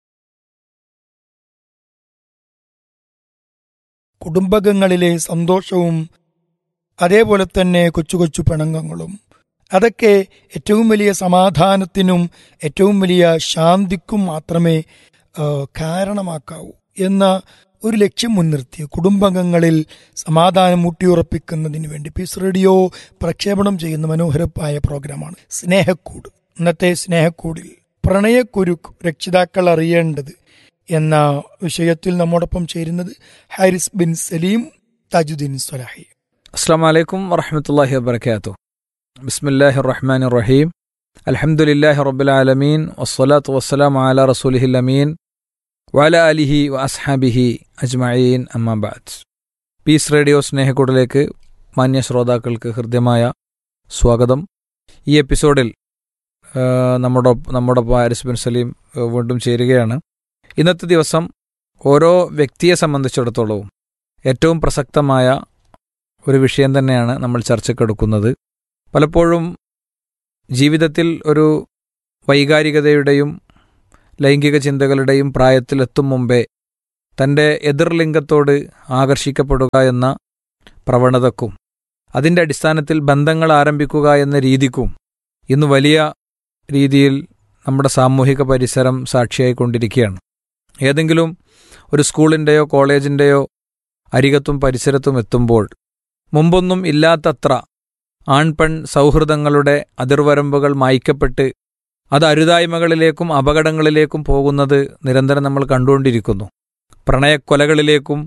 കുടുംബകങ്ങളിലെ സന്തോഷവും അതേപോലെ തന്നെ കൊച്ചു കൊച്ചു പിണങ്ങങ്ങളും അതൊക്കെ ഏറ്റവും വലിയ സമാധാനത്തിനും ഏറ്റവും വലിയ ശാന്തിക്കും മാത്രമേ ആ, കാരണമാക്കാവൂ എന്ന ഒരു ലക്ഷ്യം മുൻനിർത്തി കുടുംബാംഗങ്ങളിൽ സമാധാനം ഊട്ടിയുറപ്പിക്കുന്നതിന് വേണ്ടി പീസ് റേഡിയോ പ്രക്ഷേപണം ചെയ്യുന്ന മനോഹരമായ പ്രോഗ്രാമാണ് സ്നേഹക്കൂട് ഇന്നത്തെ സ്നേഹക്കൂടിൽ പ്രണയക്കുരുക്ക് രക്ഷിതാക്കൾ അറിയേണ്ടത് എന്ന വിഷയത്തിൽ നമ്മോടൊപ്പം ചേരുന്നത് ഹാരിസ് ബിൻ സലീം താജുദ്ദീൻ സ്വലാഹി അസ്സാം വലൈക്കും വറഹമത്തല്ലാഹി വബർക്കാത്തു ബിസ്മില്ലാഹി റഹ്മാൻ റഹീം അൽഹംദുലില്ലാഹി റബ്ബിൽ ആലമീൻ വസ്സലാത്തു വസ്സലാം അല റസൂലിഹിൽ അമീൻ വല അലിഹി വ അസ്ഹാബിഹി അജ്മഈൻ അമ്മാബാദ് പീസ് റേഡിയോ സ്നേഹക്കൂടിലേക്ക് മാന്യ ശ്രോതാക്കൾക്ക് ഹൃദ്യമായ സ്വാഗതം ഈ എപ്പിസോഡിൽ ആ, നമ്മുടെ നമ്മുടെ ഹാരിസ് ബിൻ സലീം ആ, വീണ്ടും ചേരുകയാണ് ഇന്നത്തെ ദിവസം ഓരോ വ്യക്തിയെ സംബന്ധിച്ചിടത്തോളവും ഏറ്റവും പ്രസക്തമായ ഒരു വിഷയം തന്നെയാണ് നമ്മൾ ചർച്ചക്കെടുക്കുന്നത് പലപ്പോഴും ജീവിതത്തിൽ ഒരു വൈകാരികതയുടെയും ലൈംഗിക ചിന്തകളുടെയും പ്രായത്തിലെത്തും മുമ്പേ തൻ്റെ എതിർലിംഗത്തോട് ആകർഷിക്കപ്പെടുക എന്ന പ്രവണതക്കും അതിൻ്റെ അടിസ്ഥാനത്തിൽ ബന്ധങ്ങൾ ആരംഭിക്കുക എന്ന രീതിക്കും ഇന്ന് വലിയ രീതിയിൽ നമ്മുടെ സാമൂഹിക പരിസരം സാക്ഷിയായിക്കൊണ്ടിരിക്കുകയാണ് ഏതെങ്കിലും ഒരു സ്കൂളിൻ്റെയോ കോളേജിൻ്റെയോ അരികത്തും പരിസരത്തും എത്തുമ്പോൾ മുമ്പൊന്നും ഇല്ലാത്തത്ര ആൺപെൺ സൗഹൃദങ്ങളുടെ അതിർവരമ്പുകൾ മായ്ക്കപ്പെട്ട് അത് അരുതായ്മകളിലേക്കും അപകടങ്ങളിലേക്കും പോകുന്നത് നിരന്തരം നമ്മൾ കണ്ടുകൊണ്ടിരിക്കുന്നു പ്രണയക്കൊലകളിലേക്കും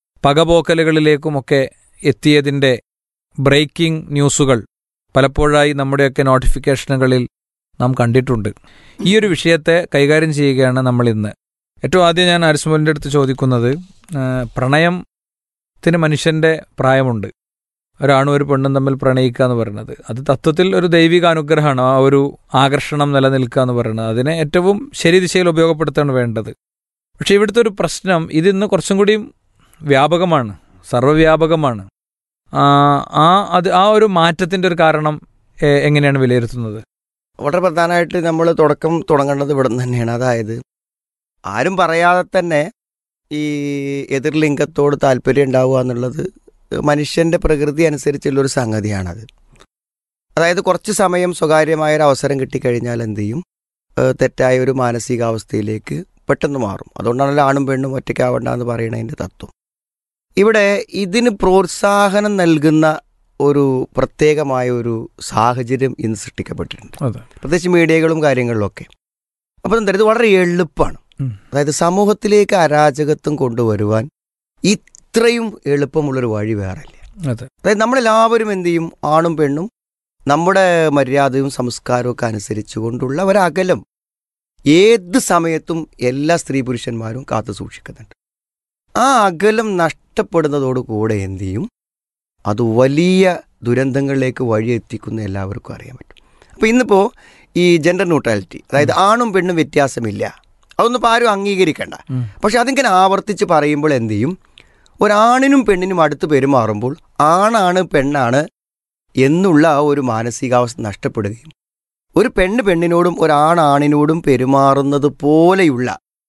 പകപോക്കലുകളിലേക്കുമൊക്കെ എത്തിയതിൻ്റെ ബ്രേക്കിംഗ് ന്യൂസുകൾ പലപ്പോഴായി നമ്മുടെയൊക്കെ നോട്ടിഫിക്കേഷനുകളിൽ നാം കണ്ടിട്ടുണ്ട് ഈ ഒരു വിഷയത്തെ കൈകാര്യം ചെയ്യുകയാണ് നമ്മൾ ഇന്ന് ഏറ്റവും ആദ്യം ഞാൻ അരിസ്മോലിൻ്റെ അടുത്ത് ചോദിക്കുന്നത് ആ, പ്രണയത്തിന് മനുഷ്യൻ്റെ പ്രായമുണ്ട് ഒരാണും ഒരു പെണ്ണും തമ്മിൽ പ്രണയിക്കുക എന്ന് പറയുന്നത് അത് തത്വത്തിൽ ഒരു ദൈവിക അനുഗ്രഹമാണ് ആ ഒരു ആകർഷണം നിലനിൽക്കുക എന്ന് പറയുന്നത് അതിനെ ഏറ്റവും ശരി ദിശയിൽ ഉപയോഗപ്പെടുത്താണ് വേണ്ടത് പക്ഷേ ഇവിടുത്തെ ഒരു പ്രശ്നം ഇതിന്ന് കുറച്ചും കൂടിയും വ്യാപകമാണ് സർവ്വവ്യാപകമാണ് ആ ആ അത് ആ ഒരു മാറ്റത്തിൻ്റെ ഒരു കാരണം എ- എങ്ങനെയാണ് വിലയിരുത്തുന്നത് വളരെ പ്രധാനമായിട്ട് നമ്മൾ തുടക്കം തുടങ്ങേണ്ടത് ഇവിടെ നിന്ന് തന്നെയാണ് അതായത് ആരും പറയാതെ തന്നെ ഈ എതിർലിംഗത്തോട് താല്പര്യം ഉണ്ടാവുക എന്നുള്ളത് മനുഷ്യൻ്റെ പ്രകൃതി അനുസരിച്ചുള്ള ഒരു സംഗതിയാണത് അതായത് കുറച്ച് സമയം സ്വകാര്യമായ ഒരു അവസരം കിട്ടിക്കഴിഞ്ഞാൽ എന്ത് ചെയ്യും ഏഹ് തെറ്റായ ഒരു മാനസികാവസ്ഥയിലേക്ക് പെട്ടെന്ന് മാറും അതുകൊണ്ടാണല്ലോ ആണും പെണ്ണും ഒറ്റയ്ക്കാവണ്ട എന്ന് പറയുന്നതിൻ്റെ തത്വം ഇവിടെ ഇതിന് പ്രോത്സാഹനം നൽകുന്ന ഒരു പ്രത്യേകമായ ഒരു സാഹചര്യം ഇന്ന് സൃഷ്ടിക്കപ്പെട്ടിട്ടുണ്ട് അതെ പ്രത്യേകിച്ച് മീഡിയകളും കാര്യങ്ങളിലൊക്കെ അപ്പോൾ എന്താ ഇത് വളരെ എളുപ്പമാണ് ഉം. അതായത് സമൂഹത്തിലേക്ക് അരാജകത്വം കൊണ്ടുവരുവാൻ ഇത്രയും എളുപ്പമുള്ളൊരു വഴി വേറെ ഇല്ല അതെ അതായത് നമ്മളെല്ലാവരും എന്ത് ചെയ്യും ആണും പെണ്ണും നമ്മുടെ മര്യാദയും സംസ്കാരവും ഒക്കെ അനുസരിച്ചുകൊണ്ടുള്ള ഒരകലം ഏത് സമയത്തും എല്ലാ സ്ത്രീ പുരുഷന്മാരും കാത്തു സൂക്ഷിക്കുന്നുണ്ട് ആ അകലം നഷ്ടപ്പെടുന്നതോടുകൂടെ എന്ത് ചെയ്യും അത് വലിയ ദുരന്തങ്ങളിലേക്ക് വഴിയെത്തിക്കുന്ന എല്ലാവർക്കും അറിയാൻ പറ്റും അപ്പോൾ ഇന്നിപ്പോൾ ഈ ജെൻഡർ ന്യൂട്രാലിറ്റി അതായത് ആണും പെണ്ണും വ്യത്യാസമില്ല അതൊന്നും ഇപ്പോൾ ആരും അംഗീകരിക്കണ്ട ഉം. പക്ഷെ അതിങ്ങനെ ആവർത്തിച്ച് പറയുമ്പോൾ എന്ത് ചെയ്യും ഒരാണിനും പെണ്ണിനും അടുത്ത് പെരുമാറുമ്പോൾ ആണാണ് പെണ്ണാണ് എന്നുള്ള ആ ഒരു മാനസികാവസ്ഥ നഷ്ടപ്പെടുകയും ഒരു പെണ്ണ് പെണ്ണിനോടും ഒരാണാണിനോടും പെരുമാറുന്നത് പോലെയുള്ള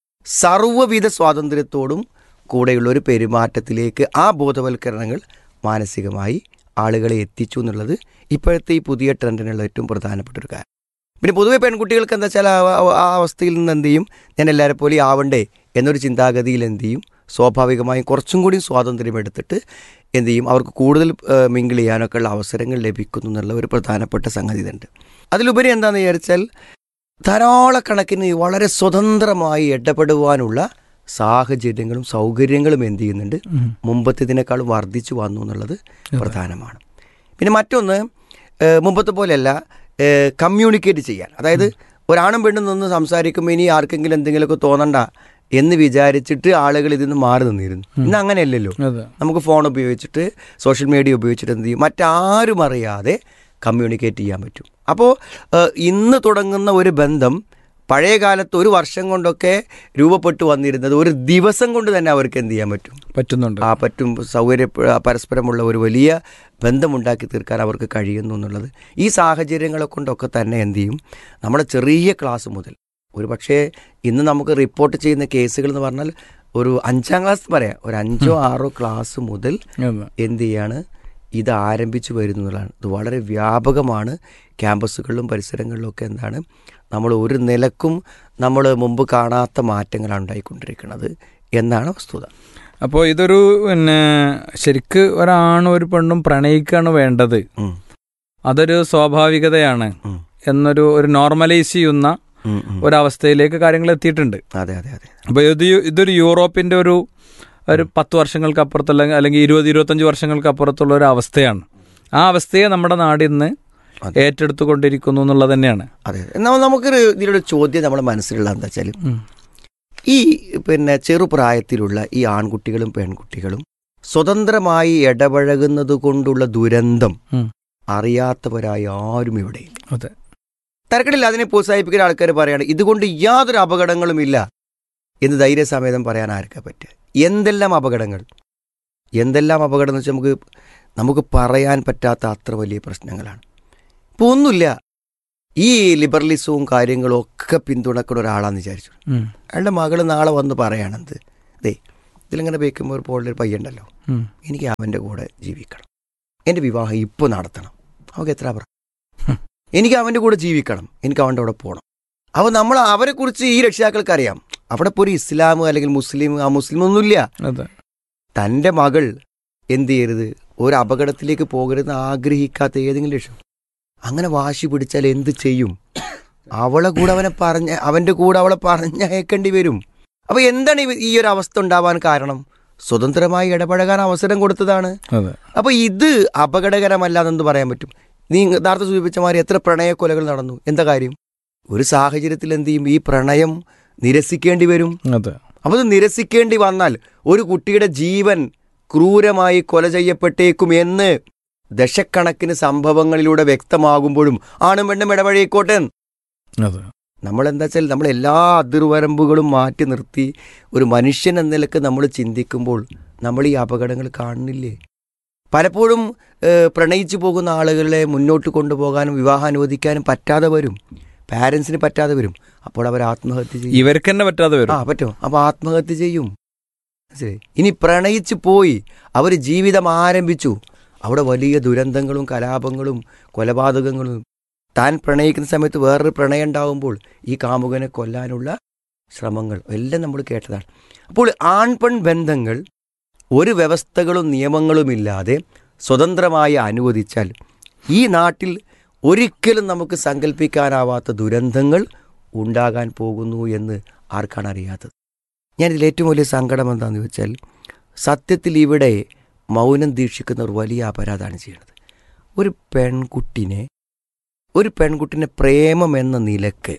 സർവ്വവിധ സ്വാതന്ത്ര്യത്തോടും കൂടെയുള്ള ഒരു പെരുമാറ്റത്തിലേക്ക് ആ ബോധവൽക്കരണങ്ങൾ മാനസികമായി ആളുകളെ എത്തിച്ചു എന്നുള്ളത് ഇപ്പോഴത്തെ ഈ പുതിയ ട്രെൻഡിനുള്ള ഏറ്റവും പ്രധാനപ്പെട്ട ഒരു കാര്യം പിന്നെ പൊതുവെ പെൺകുട്ടികൾക്ക് എന്താ വെച്ചാൽ ആ- ആ- ആ അവസ്ഥയിൽ നിന്ന് എന്ത് ചെയ്യും ഞാൻ എല്ലാവരെ പോലെ ആവണ്ടേ എന്നൊരു ചിന്താഗതിയിൽ എന്ത് ചെയ്യും സ്വാഭാവികമായും കുറച്ചും കൂടി സ്വാതന്ത്ര്യം എടുത്തിട്ട് എന്ത് ചെയ്യും അവർക്ക് കൂടുതൽ മിങ്കിൾ ചെയ്യാനൊക്കെ ഉള്ള അവസരങ്ങൾ ലഭിക്കുന്നു എന്നുള്ള ഒരു പ്രധാനപ്പെട്ട സംഗതി ഇതുണ്ട് അതിലുപരി എന്താണെന്ന് വിചാരിച്ചാൽ ധാരാളക്കണക്കിന് വളരെ സ്വതന്ത്രമായി ഇടപെടുവാനുള്ള സാഹചര്യങ്ങളും സൗകര്യങ്ങളും എന്ത് ചെയ്യുന്നുണ്ട് മുമ്പത്തേതിനേക്കാളും വർദ്ധിച്ചു വന്നു എന്നുള്ളത് പ്രധാനമാണ് പിന്നെ മറ്റൊന്ന് ഏഹ് മുമ്പത്തെ പോലെയല്ല കമ്മ്യൂണിക്കേറ്റ് ചെയ്യാൻ അതായത് ഒരാണും പെണ്ണും നിന്ന് സംസാരിക്കുമ്പോൾ ഇനി ആർക്കെങ്കിലും എന്തെങ്കിലുമൊക്കെ തോന്നണ്ട എന്ന് വിചാരിച്ചിട്ട് ആളുകൾ ഇതിൽ നിന്ന് മാറി നിന്നിരുന്നു ഇന്ന് അങ്ങനെയല്ലല്ലോ അതെ നമുക്ക് ഫോൺ ഉപയോഗിച്ചിട്ട് സോഷ്യൽ മീഡിയ ഉപയോഗിച്ചിട്ട് എന്ത് ചെയ്യും മറ്റാരും അറിയാതെ കമ്മ്യൂണിക്കേറ്റ് ചെയ്യാൻ പറ്റും അപ്പോൾ ഇന്ന് തുടങ്ങുന്ന ഒരു ബന്ധം പഴയ കാലത്ത് ഒരു വർഷം കൊണ്ടൊക്കെ രൂപപ്പെട്ടു വന്നിരുന്നത് ഒരു ദിവസം കൊണ്ട് തന്നെ അവർക്ക് എന്ത് ചെയ്യാൻ പറ്റും പറ്റുന്നുണ്ട് ആ പറ്റും സൗകര്യ പരസ്പരമുള്ള ഒരു വലിയ ബന്ധമുണ്ടാക്കി തീർക്കാൻ അവർക്ക് കഴിയുന്നു എന്നുള്ളത് ഈ സാഹചര്യങ്ങളെ കൊണ്ടൊക്കെ തന്നെ എന്ത് ചെയ്യും നമ്മുടെ ചെറിയ ക്ലാസ് മുതൽ ഒരു പക്ഷേ ഇന്ന് നമുക്ക് റിപ്പോർട്ട് ചെയ്യുന്ന കേസുകൾ എന്ന് പറഞ്ഞാൽ ഒരു അഞ്ചാം ക്ലാസ് പറയാം ഒരു അഞ്ചോ ആറോ ക്ലാസ് മുതൽ അതെ എന്ത് ചെയ്യാണ് ഇത് ആരംഭിച്ചു വരുന്നതാണ് ഇത് വളരെ വ്യാപകമാണ് ക്യാമ്പസുകളിലും പരിസരങ്ങളിലൊക്കെ എന്താണ് നമ്മൾ ഒരു നിലക്കും നമ്മൾ മുമ്പ് കാണാത്ത മാറ്റങ്ങളാണ് ഉണ്ടായിക്കൊണ്ടിരിക്കുന്നത് എന്നാണ് വസ്തുത അപ്പോൾ ഇതൊരു പിന്നെ ശരിക്ക് ഒരാണും ഒരു പെണ്ണും പ്രണയിക്കാണ് വേണ്ടത് ഉം. അതൊരു സ്വാഭാവികതയാണ് ഉം. എന്നൊരു ഒരു നോർമലൈസ് ചെയ്യുന്ന ഉം, ഉം. ഒരവസ്ഥയിലേക്ക് കാര്യങ്ങൾ എത്തിയിട്ടുണ്ട് അതെ അതെ അതെ അപ്പോൾ ഇത് യു- ഇതൊരു യൂറോപ്പിന്റെ ഒരു ഒരു പത്ത് വർഷങ്ങൾക്ക് അപ്പുറത്തുള്ള അല്ലെങ്കിൽ ഇരുപത് ഇരുപത്തഞ്ച് വർഷങ്ങൾക്ക് അപ്പുറത്തുള്ള ഒരു അവസ്ഥയാണ് ആ അവസ്ഥയെ നമ്മുടെ നാട് ഇന്ന് അതെ. ഏറ്റെടുത്തുകൊണ്ടിരിക്കുന്നു എന്നുള്ളത് തന്നെയാണ് അതെ എന്നാൽ നമുക്കൊരു ഇതിലൊരു ചോദ്യം നമ്മുടെ മനസ്സിലുള്ള എന്താ വെച്ചാൽ ഈ പിന്നെ ചെറുപ്രായത്തിലുള്ള ഈ ആൺകുട്ടികളും പെൺകുട്ടികളും സ്വതന്ത്രമായി ഇടപഴകുന്നത് കൊണ്ടുള്ള ദുരന്തം ഉം. അറിയാത്തവരായി ആരും ഇവിടെയില്ല അതെ തരക്കടില്ല അതിനെ പ്രോത്സാഹിപ്പിക്കുന്ന ആൾക്കാർ പറയാണ് ഇതുകൊണ്ട് യാതൊരു അപകടങ്ങളും ഇല്ല എന്ന് ധൈര്യസമേതം പറയാൻ ആർക്കാ പറ്റുക എന്തെല്ലാം അപകടങ്ങൾ എന്തെല്ലാം അപകടം എന്ന് വെച്ചാൽ നമുക്ക് നമുക്ക് പറയാൻ പറ്റാത്ത അത്ര വലിയ പ്രശ്നങ്ങളാണ് ഇപ്പോൾ ഒന്നുമില്ല ഈ ലിബറലിസവും കാര്യങ്ങളും ഒക്കെ പിന്തുണക്കുന്ന ഒരാളാന്ന് വിചാരിച്ചു ഉം. അയാളുടെ മകൾ നാളെ വന്ന് പറയാണെന്ത് ദേ ഇതിലിങ്ങനെ ബേക്കുമ്പോൾ ഒരു പോളിൽ പയ്യുണ്ടല്ലോ ഉം. എനിക്ക് അവൻ്റെ കൂടെ ജീവിക്കണം എൻ്റെ വിവാഹം ഇപ്പോൾ നടത്തണം അവൾക്ക് എത്ര പറ ഹും. എനിക്ക് അവൻ്റെ കൂടെ ജീവിക്കണം എനിക്ക് അവൻ്റെ കൂടെ പോകണം അപ്പോൾ നമ്മൾ അവരെക്കുറിച്ച് ഈ രക്ഷിതാക്കൾക്ക് അറിയാം അവിടെ ഇപ്പോൾ ഒരു ഇസ്ലാം അല്ലെങ്കിൽ മുസ്ലിം ആ മുസ്ലിം ഒന്നുമില്ല അതെ തൻ്റെ മകൾ എന്ത് ചെയ്യരുത് ഒരു അപകടത്തിലേക്ക് പോകരുതെന്ന് ആഗ്രഹിക്കാത്ത ഏതെങ്കിലും ലക്ഷ്യം അങ്ങനെ വാശി പിടിച്ചാൽ എന്ത് ചെയ്യും അവളെ കൂടെ അവനെ പറഞ്ഞ അവൻ്റെ കൂടെ അവളെ പറഞ്ഞയക്കേണ്ടി വരും അപ്പൊ എന്താണ് ഈ- ഈ ഒരു അവസ്ഥ ഉണ്ടാവാൻ കാരണം സ്വതന്ത്രമായി ഇടപഴകാൻ അവസരം കൊടുത്തതാണ് അതെ അപ്പൊ ഇത് അപകടകരമല്ലാതെന്ത് പറയാൻ പറ്റും നീ യഥാർത്ഥ സൂചിപ്പിച്ച മാതിരി എത്ര പ്രണയക്കൊലകൾ നടന്നു എന്താ കാര്യം ഒരു സാഹചര്യത്തിൽ എന്ത് ചെയ്യും ഈ പ്രണയം നിരസിക്കേണ്ടി വരും അതെ അപ്പോൾ ഇത് നിരസിക്കേണ്ടി വന്നാൽ ഒരു കുട്ടിയുടെ ജീവൻ ക്രൂരമായി കൊല ചെയ്യപ്പെട്ടേക്കും എന്ന് ദശക്കണക്കിന് സംഭവങ്ങളിലൂടെ വ്യക്തമാകുമ്പോഴും ആണും പെണ്ണും ഇടപഴകിക്കോട്ടെ അതെ നമ്മൾ എന്താ വെച്ചാൽ നമ്മൾ എല്ലാ അതിർവരമ്പുകളും മാറ്റി നിർത്തി ഒരു മനുഷ്യൻ എന്ന നിലക്ക് നമ്മൾ ചിന്തിക്കുമ്പോൾ നമ്മൾ ഈ അപകടങ്ങൾ കാണുന്നില്ലേ പലപ്പോഴും ഏഹ്, പ്രണയിച്ചു പോകുന്ന ആളുകളെ മുന്നോട്ട് കൊണ്ടുപോകാനും വിവാഹം അനുവദിക്കാനും പറ്റാതെ വരും പാരൻസിന് പറ്റാതെ വരും അപ്പോൾ അവർ ആത്മഹത്യ ചെയ്യും ഇവർക്ക് തന്നെ പറ്റാതെ ആ വരും പറ്റും അപ്പൊ ആത്മഹത്യ ചെയ്യും മനസ്സിലായി? ഇനി പ്രണയിച്ച് പോയി അവർ ജീവിതം ആരംഭിച്ചു അവിടെ വലിയ ദുരന്തങ്ങളും കലാപങ്ങളും കൊലപാതകങ്ങളും താൻ പ്രണയിക്കുന്ന സമയത്ത് വേറൊരു പ്രണയം ഉണ്ടാവുമ്പോൾ ഈ കാമുകനെ കൊല്ലാനുള്ള ശ്രമങ്ങൾ എല്ലാം നമ്മൾ കേട്ടതാണ് അപ്പോൾ ആൺപെൺ ബന്ധങ്ങൾ ഒരു വ്യവസ്ഥകളും നിയമങ്ങളുമില്ലാതെ സ്വതന്ത്രമായി അനുവദിച്ചാൽ ഈ നാട്ടിൽ ഒരിക്കലും നമുക്ക് സങ്കല്പിക്കാനാവാത്ത ദുരന്തങ്ങൾ ഉണ്ടാകാൻ പോകുന്നു എന്ന് ആർക്കാണ് അറിയാത്തത് ഞാനിതിൽ ഏറ്റവും വലിയ സങ്കടം എന്താണെന്ന് വെച്ചാൽ സത്യത്തിൽ ഇവിടെ മൗനം ദീക്ഷിക്കുന്ന ഒരു വലിയ അപരാധമാണ് ചെയ്യുന്നത് ഒരു പെൺകുട്ടിനെ ഒരു പെൺകുട്ടിനെ പ്രേമം എന്ന നിലക്ക്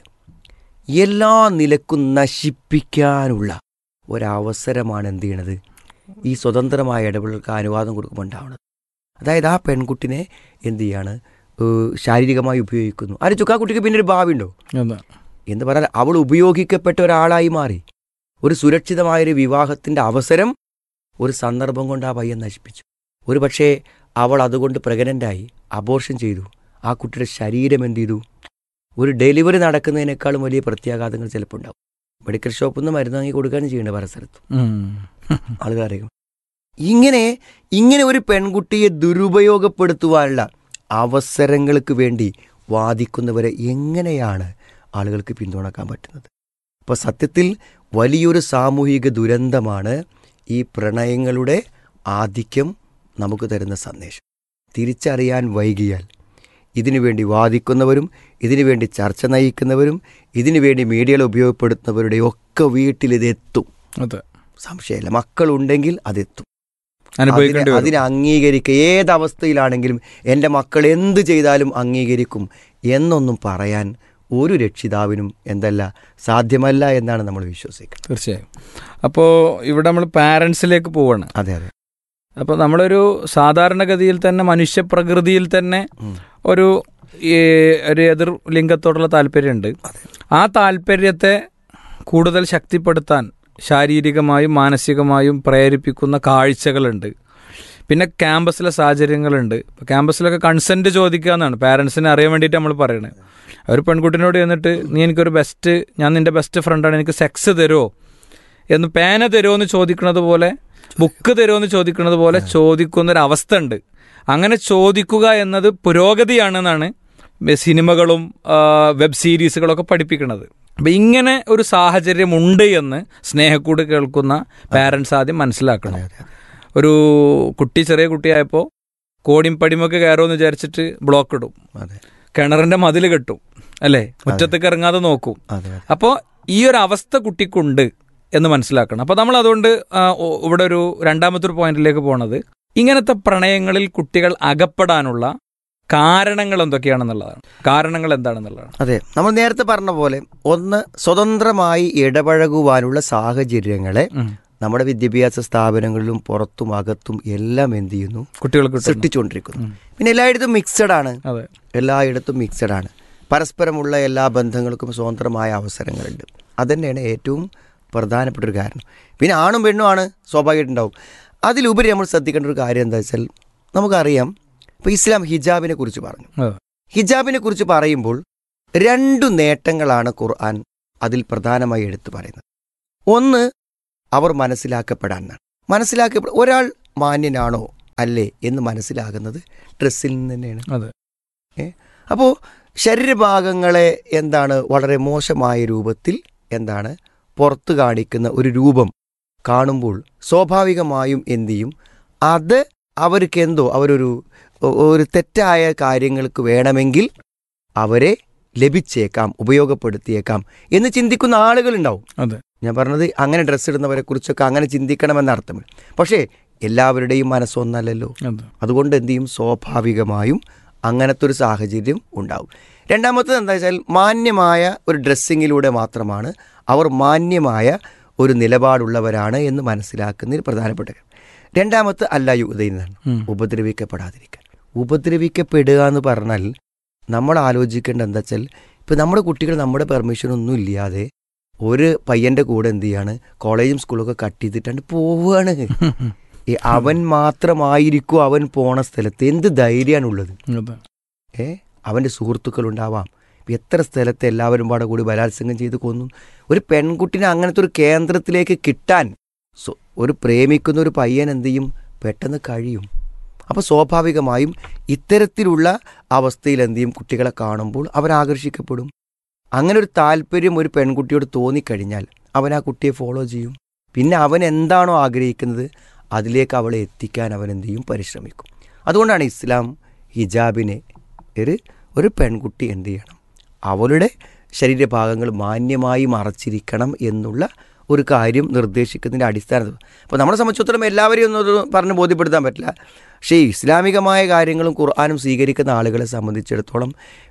എല്ലാ നിലക്കും നശിപ്പിക്കാനുള്ള ഒരവസരമാണ് എന്ത് ചെയ്യണത് ഈ സ്വതന്ത്രമായ ഇടപെടലുകൾക്ക് അനുവാദം കൊടുക്കുമ്പോൾ ഉണ്ടാവുന്നത് അതായത് ആ പെൺകുട്ടിനെ എന്ത് ചെയ്യാണ് ഏഹ് ശാരീരികമായി ഉപയോഗിക്കുന്നു ആലോചിച്ചു ആ കുട്ടിക്ക് പിന്നെ ഒരു ഭാവി ഉണ്ടോ അതെ എന്ന് പറഞ്ഞാൽ അവൾ ഉപയോഗിക്കപ്പെട്ട ഒരാളായി മാറി ഒരു സുരക്ഷിതമായൊരു വിവാഹത്തിന്റെ അവസരം ഒരു സന്ദർഭം കൊണ്ട് ആ പയ്യൻ നശിപ്പിച്ചു ഒരു പക്ഷേ അവൾ അതുകൊണ്ട് പ്രഗ്നൻ്റായി അബോർഷൻ ചെയ്തു ആ കുട്ടിയുടെ ശരീരം എന്ത് ചെയ്തു ഒരു ഡെലിവറി നടക്കുന്നതിനേക്കാളും വലിയ പ്രത്യാഘാതങ്ങൾ ചിലപ്പോൾ ഉണ്ടാവും മെഡിക്കൽ ഷോപ്പിൽ നിന്ന് മരുന്ന് വാങ്ങി കൊടുക്കുകയാണ് ചെയ്യേണ്ടത് പല സ്ഥലത്തും ഉം. ആളുകൾ അറിയും ഇങ്ങനെ ഇങ്ങനെ ഒരു പെൺകുട്ടിയെ ദുരുപയോഗപ്പെടുത്തുവാനുള്ള അവസരങ്ങൾക്ക് വേണ്ടി വാദിക്കുന്നവരെ എങ്ങനെയാണ് ആളുകൾക്ക് പിന്തുണക്കാൻ പറ്റുന്നത് അപ്പോൾ സത്യത്തിൽ വലിയൊരു സാമൂഹിക ദുരന്തമാണ് ഈ പ്രണയങ്ങളുടെ ആധിക്യം നമുക്ക് തരുന്ന സന്ദേശം തിരിച്ചറിയാൻ വൈകിയാൽ ഇതിനുവേണ്ടി വാദിക്കുന്നവരും ഇതിനുവേണ്ടി ചർച്ച നയിക്കുന്നവരും ഇതിനുവേണ്ടി മീഡിയകൾ ഉപയോഗപ്പെടുത്തുന്നവരുടെ ഒക്കെ വീട്ടിൽ ഇതെത്തും അതെ സംശയമില്ല മക്കളുണ്ടെങ്കിൽ അതെത്തും അനുഭവിക്കേണ്ടി അതിനെ- വരും അതിനെ അംഗീകരിക്കുക ഏതവസ്ഥയിലാണെങ്കിലും എൻ്റെ മക്കൾ എന്ത് ചെയ്താലും അംഗീകരിക്കും എന്നൊന്നും പറയാൻ ഒരു രക്ഷിതാവിനും എന്തല്ല സാധ്യമല്ല എന്നാണ് നമ്മൾ വിശ്വസിക്കുന്നത് തീർച്ചയായും അപ്പോൾ ഇവിടെ നമ്മൾ പാരൻസിലേക്ക് പോവാണ് അതെ അതെ അപ്പോൾ നമ്മളൊരു സാധാരണഗതിയിൽ തന്നെ മനുഷ്യപ്രകൃതിയിൽ തന്നെ ഉം. ഒരു ഈ ഒരു എതിർ ലിംഗത്തോടുള്ള താല്പര്യമുണ്ട് ആ താല്പര്യത്തെ കൂടുതൽ ശക്തിപ്പെടുത്താൻ ശാരീരികമായും മാനസികമായും പ്രേരിപ്പിക്കുന്ന കാഴ്ചകളുണ്ട് പിന്നെ ക്യാമ്പസിലെ സാഹചര്യങ്ങളുണ്ട് ഇപ്പോൾ ക്യാമ്പസിലൊക്കെ കൺസെന്റ് ചോദിക്കുക എന്നാണ് പാരൻസിനെ അറിയാൻ വേണ്ടിയിട്ട് നമ്മൾ പറയുന്നത് ഒരു പെൺകുട്ടിനോട് ചെന്നിട്ട് നീ എനിക്കൊരു ബെസ്റ്റ് ഞാൻ നിന്റെ ബെസ്റ്റ് ഫ്രണ്ടാണ് എനിക്ക് സെക്സ് തരുമോ എന്ന് പേന തരുമോ എന്ന് ചോദിക്കുന്നത് പോലെ ബുക്ക് തരുമോ എന്ന് ചോദിക്കുന്നത് പോലെ ചോദിക്കുന്ന ഒരു അവസ്ഥ ഉണ്ട് അങ്ങനെ ചോദിക്കുക എന്നത് പുരോഗതിയാണെന്നാണ് സിനിമകളും ആ, വെബ് സീരീസുകളൊക്കെ പഠിപ്പിക്കുന്നത് അപ്പം ഇങ്ങനെ ഒരു സാഹചര്യം ഉണ്ട് എന്ന് സ്നേഹക്കൂട് കേൾക്കുന്ന പാരൻസ് ആദ്യം മനസ്സിലാക്കണം ഒരു കുട്ടി ചെറിയ കുട്ടിയായപ്പോൾ കോടിയും പടിമൊക്കെ കയറുമെന്ന് വിചാരിച്ചിട്ട് ബ്ലോക്ക് ഇടും അതെ കിണറിന്റെ മതിൽ കെട്ടും അല്ലേ മുറ്റത്തേക്ക് ഇറങ്ങാതെ നോക്കും അതെ അതെ അപ്പോൾ ഈ ഒരു അവസ്ഥ കുട്ടിക്കുണ്ട് എന്ന് മനസ്സിലാക്കണം അപ്പോൾ നമ്മൾ അതുകൊണ്ട് ആ, ഒ- ഇവിടെ ഒരു രണ്ടാമത്തെ ഒരു പോയിന്റിലേക്ക് പോണത് ഇങ്ങനത്തെ പ്രണയങ്ങളിൽ കുട്ടികൾ അകപ്പെടാനുള്ള കാരണങ്ങൾ എന്തൊക്കെയാണെന്നുള്ളതാണ് കാരണങ്ങൾ എന്താണെന്നുള്ളതാണ് അതെ നമ്മൾ നേരത്തെ പറഞ്ഞ പോലെ ഒന്ന് സ്വതന്ത്രമായി ഇടപഴകുവാനുള്ള സാഹചര്യങ്ങളെ ഉം. നമ്മുടെ വിദ്യാഭ്യാസ സ്ഥാപനങ്ങളിലും പുറത്തും അകത്തും എല്ലാം എന്ത് ചെയ്യുന്നു കുട്ടികൾക്ക് കിട്ടുന്നു. സൃഷ്ടിച്ചുകൊണ്ടിരിക്കുന്നു ഉം. പിന്നെ എല്ലായിടത്തും മിക്സഡ് ആണ് അതെ എല്ലായിടത്തും മിക്സഡ് ആണ് പരസ്പരമുള്ള എല്ലാ ബന്ധങ്ങൾക്കും സ്വതന്ത്രമായ അവസരങ്ങളുണ്ട് അതന്നെയാണ് ഏറ്റവും പ്രധാനപ്പെട്ട ഒരു കാരണം പിന്നെ ആണും പെണ്ണും ആണ് സ്വാഭാവികമായിട്ടുണ്ടാവും അതിലുപരി നമ്മൾ ശ്രദ്ധിക്കേണ്ട ഒരു കാര്യം എന്താ വെച്ചാൽ നമുക്കറിയാം ഇപ്പോൾ ഇസ്ലാം ഹിജാബിനെ കുറിച്ച് പറഞ്ഞു അതെ. ഹിജാബിനെ കുറിച്ച് പറയുമ്പോൾ രണ്ടു നേട്ടങ്ങളാണ് ഖുർആൻ അതിൽ പ്രധാനമായി എടുത്തു പറയുന്നത് ഒന്ന് അവർ മനസ്സിലാക്കപ്പെടാനാണ് മനസ്സിലാക്കപ്പെട ഒരാൾ മാന്യനാണോ അല്ലേ എന്ന് മനസ്സിലാകുന്നത് ഡ്രസ്സിൽ നിന്ന് തന്നെയാണ് അതെ. ഏ അപ്പോൾ ശരീരഭാഗങ്ങളെ എന്താണ് വളരെ മോശമായ രൂപത്തിൽ എന്താണ് പുറത്ത് കാണിക്കുന്ന ഒരു രൂപം കാണുമ്പോൾ സ്വാഭാവികമായും എന്തു ചെയ്യും അത് അവർക്ക് എന്തോ അവരൊരു ഒ- ഒരു തെറ്റായ കാര്യങ്ങൾക്ക് വേണമെങ്കിൽ അവരെ ലഭിച്ചേക്കാം ഉപയോഗപ്പെടുത്തിയേക്കാം എന്ന് ചിന്തിക്കുന്ന ആളുകളുണ്ടാവും അതെ. ഞാൻ പറഞ്ഞത് അങ്ങനെ ഡ്രസ്സ് ഇടുന്നവരെ കുറിച്ചൊക്കെ അങ്ങനെ ചിന്തിക്കണമെന്ന അർത്ഥമില്ല പക്ഷേ എല്ലാവരുടെയും മനസ്സൊന്നല്ലല്ലോ അതെ അതുകൊണ്ട് എന്ത് ചെയ്യും സ്വാഭാവികമായും അങ്ങനത്തെ ഒരു സാഹചര്യം ഉണ്ടാവും രണ്ടാമത്തത് എന്താ വെച്ചാൽ മാന്യമായ ഒരു ഡ്രസ്സിങ്ങിലൂടെ മാത്രമാണ് അവർ മാന്യമായ ഒരു നിലപാടുള്ളവരാണ് എന്ന് മനസ്സിലാക്കുന്നതിൽ പ്രധാനപ്പെട്ട കാര്യം രണ്ടാമത്തെ അല്ല യുദ്ധയിന്നാണ് ഉം. ഉപദ്രവിക്കപ്പെടാതിരിക്കാൻ ഉപദ്രവിക്കപ്പെടുക എന്ന് പറഞ്ഞാൽ നമ്മൾ ആലോചിക്കേണ്ട എന്താ വെച്ചാൽ ഇപ്പം നമ്മുടെ കുട്ടികൾ നമ്മുടെ പെർമിഷൻ ഒന്നും ഇല്ലാതെ ഒരു പയ്യൻ്റെ കൂടെ എന്ത് ചെയ്യാണ് കോളേജും സ്കൂളൊക്കെ കട്ട് ചെയ്തിട്ടാണ്ട് പോവുകയാണ് ഈ അവൻ മാത്രമായിരിക്കും അവൻ പോണ സ്ഥലത്ത് എന്ത് ധൈര്യമാണുള്ളത് അതെ ഏ അവൻ്റെ സുഹൃത്തുക്കളുണ്ടാവാം ഇപ്പം എത്ര സ്ഥലത്ത് എല്ലാവരും പാടെ കൂടി ബലാത്സംഗം ചെയ്ത് കൊന്നു ഒരു പെൺകുട്ടിനെ അങ്ങനത്തെ ഒരു കേന്ദ്രത്തിലേക്ക് കിട്ടാൻ സ്വ- ഒരു പ്രേമിക്കുന്ന ഒരു പയ്യൻ എന്ത് ചെയ്യും പെട്ടെന്ന് കഴിയും അപ്പോൾ സ്വാഭാവികമായും ഇത്തരത്തിലുള്ള അവസ്ഥയിൽ എന്ത് ചെയ്യും കുട്ടികളെ കാണുമ്പോൾ അവരാകർഷിക്കപ്പെടും അങ്ങനെ ഒരു താല്പര്യം ഒരു പെൺകുട്ടിയോട് തോന്നിക്കഴിഞ്ഞാൽ അവൻ ആ കുട്ടിയെ ഫോളോ ചെയ്യും പിന്നെ അവൻ എന്താണോ ആഗ്രഹിക്കുന്നത് അതിലേക്ക് അവളെ എത്തിക്കാൻ അവൻ എന്ത് ചെയ്യും പരിശ്രമിക്കും അതുകൊണ്ടാണ് ഇസ്ലാം ഹിജാബിനെ ഒരു ഒരു പെൺകുട്ടി എന്ത് ചെയ്യണം അവളുടെ ശരീരഭാഗങ്ങൾ മാന്യമായി മറച്ചിരിക്കണം എന്നുള്ള ഒരു കാര്യം നിർദ്ദേശിക്കുന്നതിൻ്റെ അടിസ്ഥാനത്തിൽ അപ്പോൾ നമ്മളെ സംബന്ധിച്ചിടത്തോളം എല്ലാവരെയും ഒന്നും അത് പറഞ്ഞ് ബോധ്യപ്പെടുത്താൻ പറ്റില്ല പക്ഷേ ഈ ഇസ്ലാമികമായ കാര്യങ്ങളും ഖുർആാനും സ്വീകരിക്കുന്ന ആളുകളെ സംബന്ധിച്ചിടത്തോളം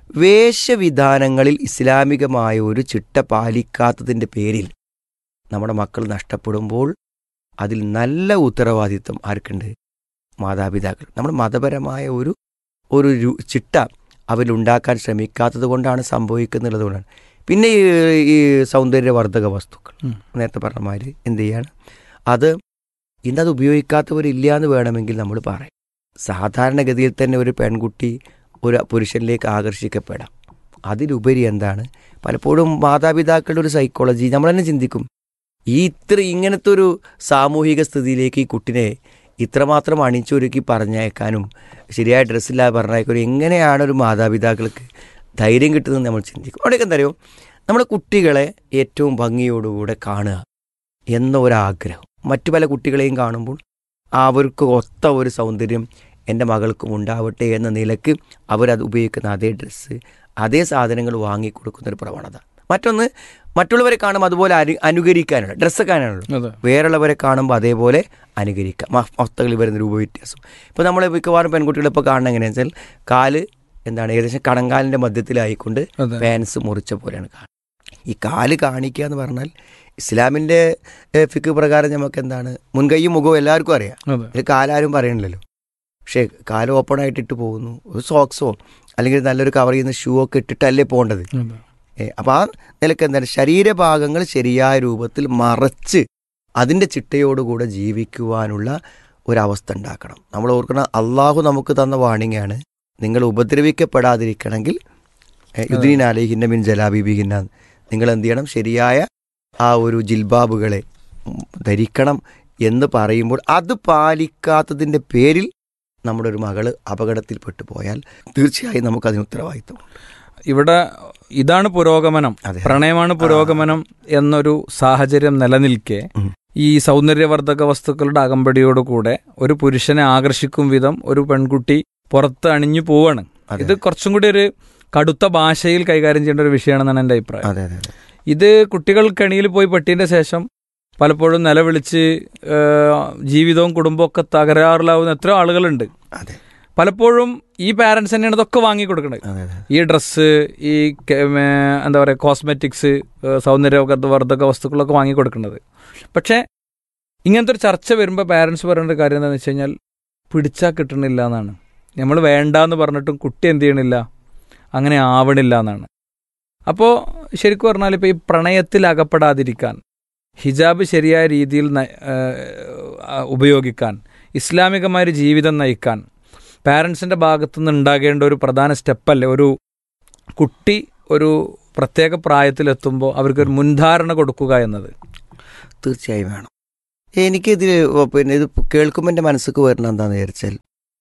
വേഷവിധാനങ്ങളിൽ ഇസ്ലാമികമായ ഒരു ചിട്ട പാലിക്കാത്തതിൻ്റെ പേരിൽ നമ്മുടെ മക്കൾ നഷ്ടപ്പെടുമ്പോൾ അതിൽ നല്ല ഉത്തരവാദിത്വം ആർക്കുണ്ട് മാതാപിതാക്കൾ നമ്മൾ മതപരമായ ഒരു ഒരു രു- ചിട്ട അവരുണ്ടാക്കാൻ ശ്രമിക്കാത്തത് കൊണ്ടാണ് സംഭവിക്കുന്നുള്ളത് കൊണ്ടാണ് പിന്നെ ഈ ഈ സൗന്ദര്യവർദ്ധക വസ്തുക്കൾ ഉം. നേരത്തെ പറഞ്ഞ മാതിരി എന്ത് ചെയ്യാണ് അത് ഇന്നത് ഉപയോഗിക്കാത്തവരില്ല എന്ന് വേണമെങ്കിൽ നമ്മൾ പറയും സാധാരണഗതിയിൽ തന്നെ ഒരു പെൺകുട്ടി ഒരു പുരുഷനിലേക്ക് ആകർഷിക്കപ്പെടാം അതിലുപരി എന്താണ് പലപ്പോഴും മാതാപിതാക്കളുടെ ഒരു സൈക്കോളജി നമ്മൾ തന്നെ ചിന്തിക്കും ഈ ഇത്ര ഇങ്ങനത്തെ ഒരു സാമൂഹിക സ്ഥിതിയിലേക്ക് ഈ കുട്ടിനെ ഇത്രമാത്രം അണിച്ചൊരുക്കി പറഞ്ഞയക്കാനും ശരിയായ ഡ്രസ്സില്ലാതെ പറഞ്ഞയക്കാനും എങ്ങനെയാണ് ഒരു മാതാപിതാക്കൾക്ക് ധൈര്യം കിട്ടുന്നത് നമ്മൾ ചിന്തിക്കും അവിടെയൊക്കെ എന്താ അറിയോ നമ്മുടെ കുട്ടികളെ ഏറ്റവും ഭംഗിയോടുകൂടെ കാണുക എന്ന ഒരാഗ്രഹം മറ്റു പല കുട്ടികളെയും കാണുമ്പോൾ അവർക്ക് ഒത്ത ഒരു സൗന്ദര്യം എൻ്റെ മകൾക്കും ഉണ്ടാവട്ടെ എന്ന നിലക്ക് അവരത് ഉപയോഗിക്കുന്ന അതേ ഡ്രസ്സ് അതേ സാധനങ്ങൾ വാങ്ങിക്കൊടുക്കുന്ന ഒരു പ്രവണത മറ്റൊന്ന് മറ്റുള്ളവരെ കാണുമ്പോൾ അതുപോലെ അനു അനുകരിക്കാനുള്ള ഡ്രസ്സൊക്കെ ആണല്ലോ അതെ വേറുള്ളവരെ കാണുമ്പോൾ അതേപോലെ അനുകരിക്കാം മ- വസ്തുക്കളിൽ വരുന്ന രൂപ വ്യത്യാസം ഇപ്പോൾ നമ്മൾ മിക്കവാറും പെൺകുട്ടികളെ ഇപ്പോൾ കാണുന്നത് എങ്ങനെയാണെന്ന് വെച്ചാൽ കാല് എന്താണ് ഏകദേശം കടങ്കാലിൻ്റെ മധ്യത്തിലായിക്കൊണ്ട് അതെ പാൻസ് മുറിച്ച പോലെയാണ് കാണുന്നത് ഈ കാല് കാണിക്കുക എന്ന് പറഞ്ഞാൽ ഇസ്ലാമിൻ്റെ ഏഹ്, ഫിക്ക് പ്രകാരം നമുക്ക് എന്താണ് മുൻകൈയും മുഖവും എല്ലാവർക്കും അറിയാം അതെ ഇതിൽ കാലാരും പറയണില്ലല്ലോ പക്ഷേ കാല് ഓപ്പൺ ആയിട്ട് ഇട്ട് പോകുന്നു ഒരു സോക്സോ അല്ലെങ്കിൽ നല്ലൊരു കവർ ചെയ്യുന്ന ഷൂ ഒക്കെ ഇട്ടിട്ടല്ലേ പോകേണ്ടത് അതെ അപ്പോൾ ആ നിലക്ക് എന്താണ് ശരീരഭാഗങ്ങൾ ശരിയായ രൂപത്തിൽ മറച്ച് അതിൻ്റെ ചിട്ടയോടുകൂടെ ജീവിക്കുവാനുള്ള ഒരവസ്ഥ ഉണ്ടാക്കണം നമ്മൾ ഓർക്കണം അള്ളാഹു നമുക്ക് തന്ന വാണിങ്ങാണ് നിങ്ങൾ ഉപദ്രവിക്കപ്പെടാതിരിക്കണമെങ്കിൽ യുദ്രീൻ അലിഹിന്ന മിൻ ജലാബിബിഹിന്ന നിങ്ങൾ എന്ത് ചെയ്യണം ശരിയായ ആ ഒരു ജിൽബാബുകളെ ഉം, ധരിക്കണം എന്ന് പറയുമ്പോൾ അത് പാലിക്കാത്തതിൻ്റെ പേരിൽ നമ്മുടെ ഒരു മകള് അപകടത്തിൽപ്പെട്ടു പോയാൽ തീർച്ചയായും നമുക്കതിന് ഉത്തരവാദിത്വം ഇവിടെ ഇതാണ് പുരോഗമനം അതെ പ്രണയമാണ് പുരോഗമനം എന്നൊരു സാഹചര്യം നിലനിൽക്കെ ഉം. ഈ സൗന്ദര്യവർദ്ധക വസ്തുക്കളുടെ അകമ്പടിയോടുകൂടെ ഒരു പുരുഷനെ ആകർഷിക്കും വിധം ഒരു പെൺകുട്ടി പുറത്ത് അണിഞ്ഞു പോവാണ് അതെ. ഇത് കുറച്ചും കൂടി ഒരു കടുത്ത ഭാഷയിൽ കൈകാര്യം ചെയ്യേണ്ട ഒരു വിഷയമാണെന്നാണ് എൻ്റെ അഭിപ്രായം അതെ അതെ അതെ ഇത് കുട്ടികൾ കെണിയിൽ പോയി പെട്ടിന്റെ ശേഷം പലപ്പോഴും നിലവിളിച്ച് ആ, ജീവിതവും കുടുംബവും ഒക്കെ തകരാറിലാവുന്ന എത്രയോ ആളുകളുണ്ട് അതെ പലപ്പോഴും ഈ പാരന്റ്സ് തന്നെയാണ് ഇതൊക്കെ വാങ്ങി കൊടുക്കുന്നത് അതെ അതെ ഈ ഡ്രസ്സ് ഈ കെ- ഉം, ഏ, എന്താ പറയുക കോസ്മെറ്റിക്സ് സൗന്ദര്യവർദ്ധക വസ്തുക്കളൊക്കെ വാങ്ങി കൊടുക്കുന്നത് പക്ഷേ ഇങ്ങനത്തെ ഒരു ചർച്ച വരുമ്പോൾ പാരന്റ്സ് പറയേണ്ട ഒരു കാര്യം എന്താണെന്ന് വെച്ച് കഴിഞ്ഞാൽ പിടിച്ചാൽ കിട്ടണില്ല എന്നാണ് നമ്മൾ വേണ്ടാന്ന് പറഞ്ഞിട്ടും കുട്ടി എന്ത് ചെയ്യണില്ല അങ്ങനെ ആവണില്ല എന്നാണ് അപ്പോൾ ശരിക്കും പറഞ്ഞാൽ ഇപ്പോൾ ഈ പ്രണയത്തിൽ അകപ്പെടാതിരിക്കാൻ ഹിജാബ് ശരിയായ രീതിയിൽ ന- ഏ, ആ, ഉപയോഗിക്കാൻ ഇസ്ലാമികമായ ഒരു ജീവിതം നയിക്കാൻ പാരൻസിൻ്റെ ഭാഗത്തു നിന്ന് ഉണ്ടാകേണ്ട ഒരു പ്രധാന സ്റ്റെപ്പല്ലേ ഒരു കുട്ടി ഒരു പ്രത്യേക പ്രായത്തിലെത്തുമ്പോൾ അവർക്കൊരു മുൻധാരണ കൊടുക്കുക എന്നത് തീർച്ചയായും വേണം എനിക്കിതിൽ പിന്നെ ഇത് കേൾക്കുമ്പോൾ എൻ്റെ മനസ്സിക്ക് വരുന്നത് എന്താണെന്ന് വിചാരിച്ചാൽ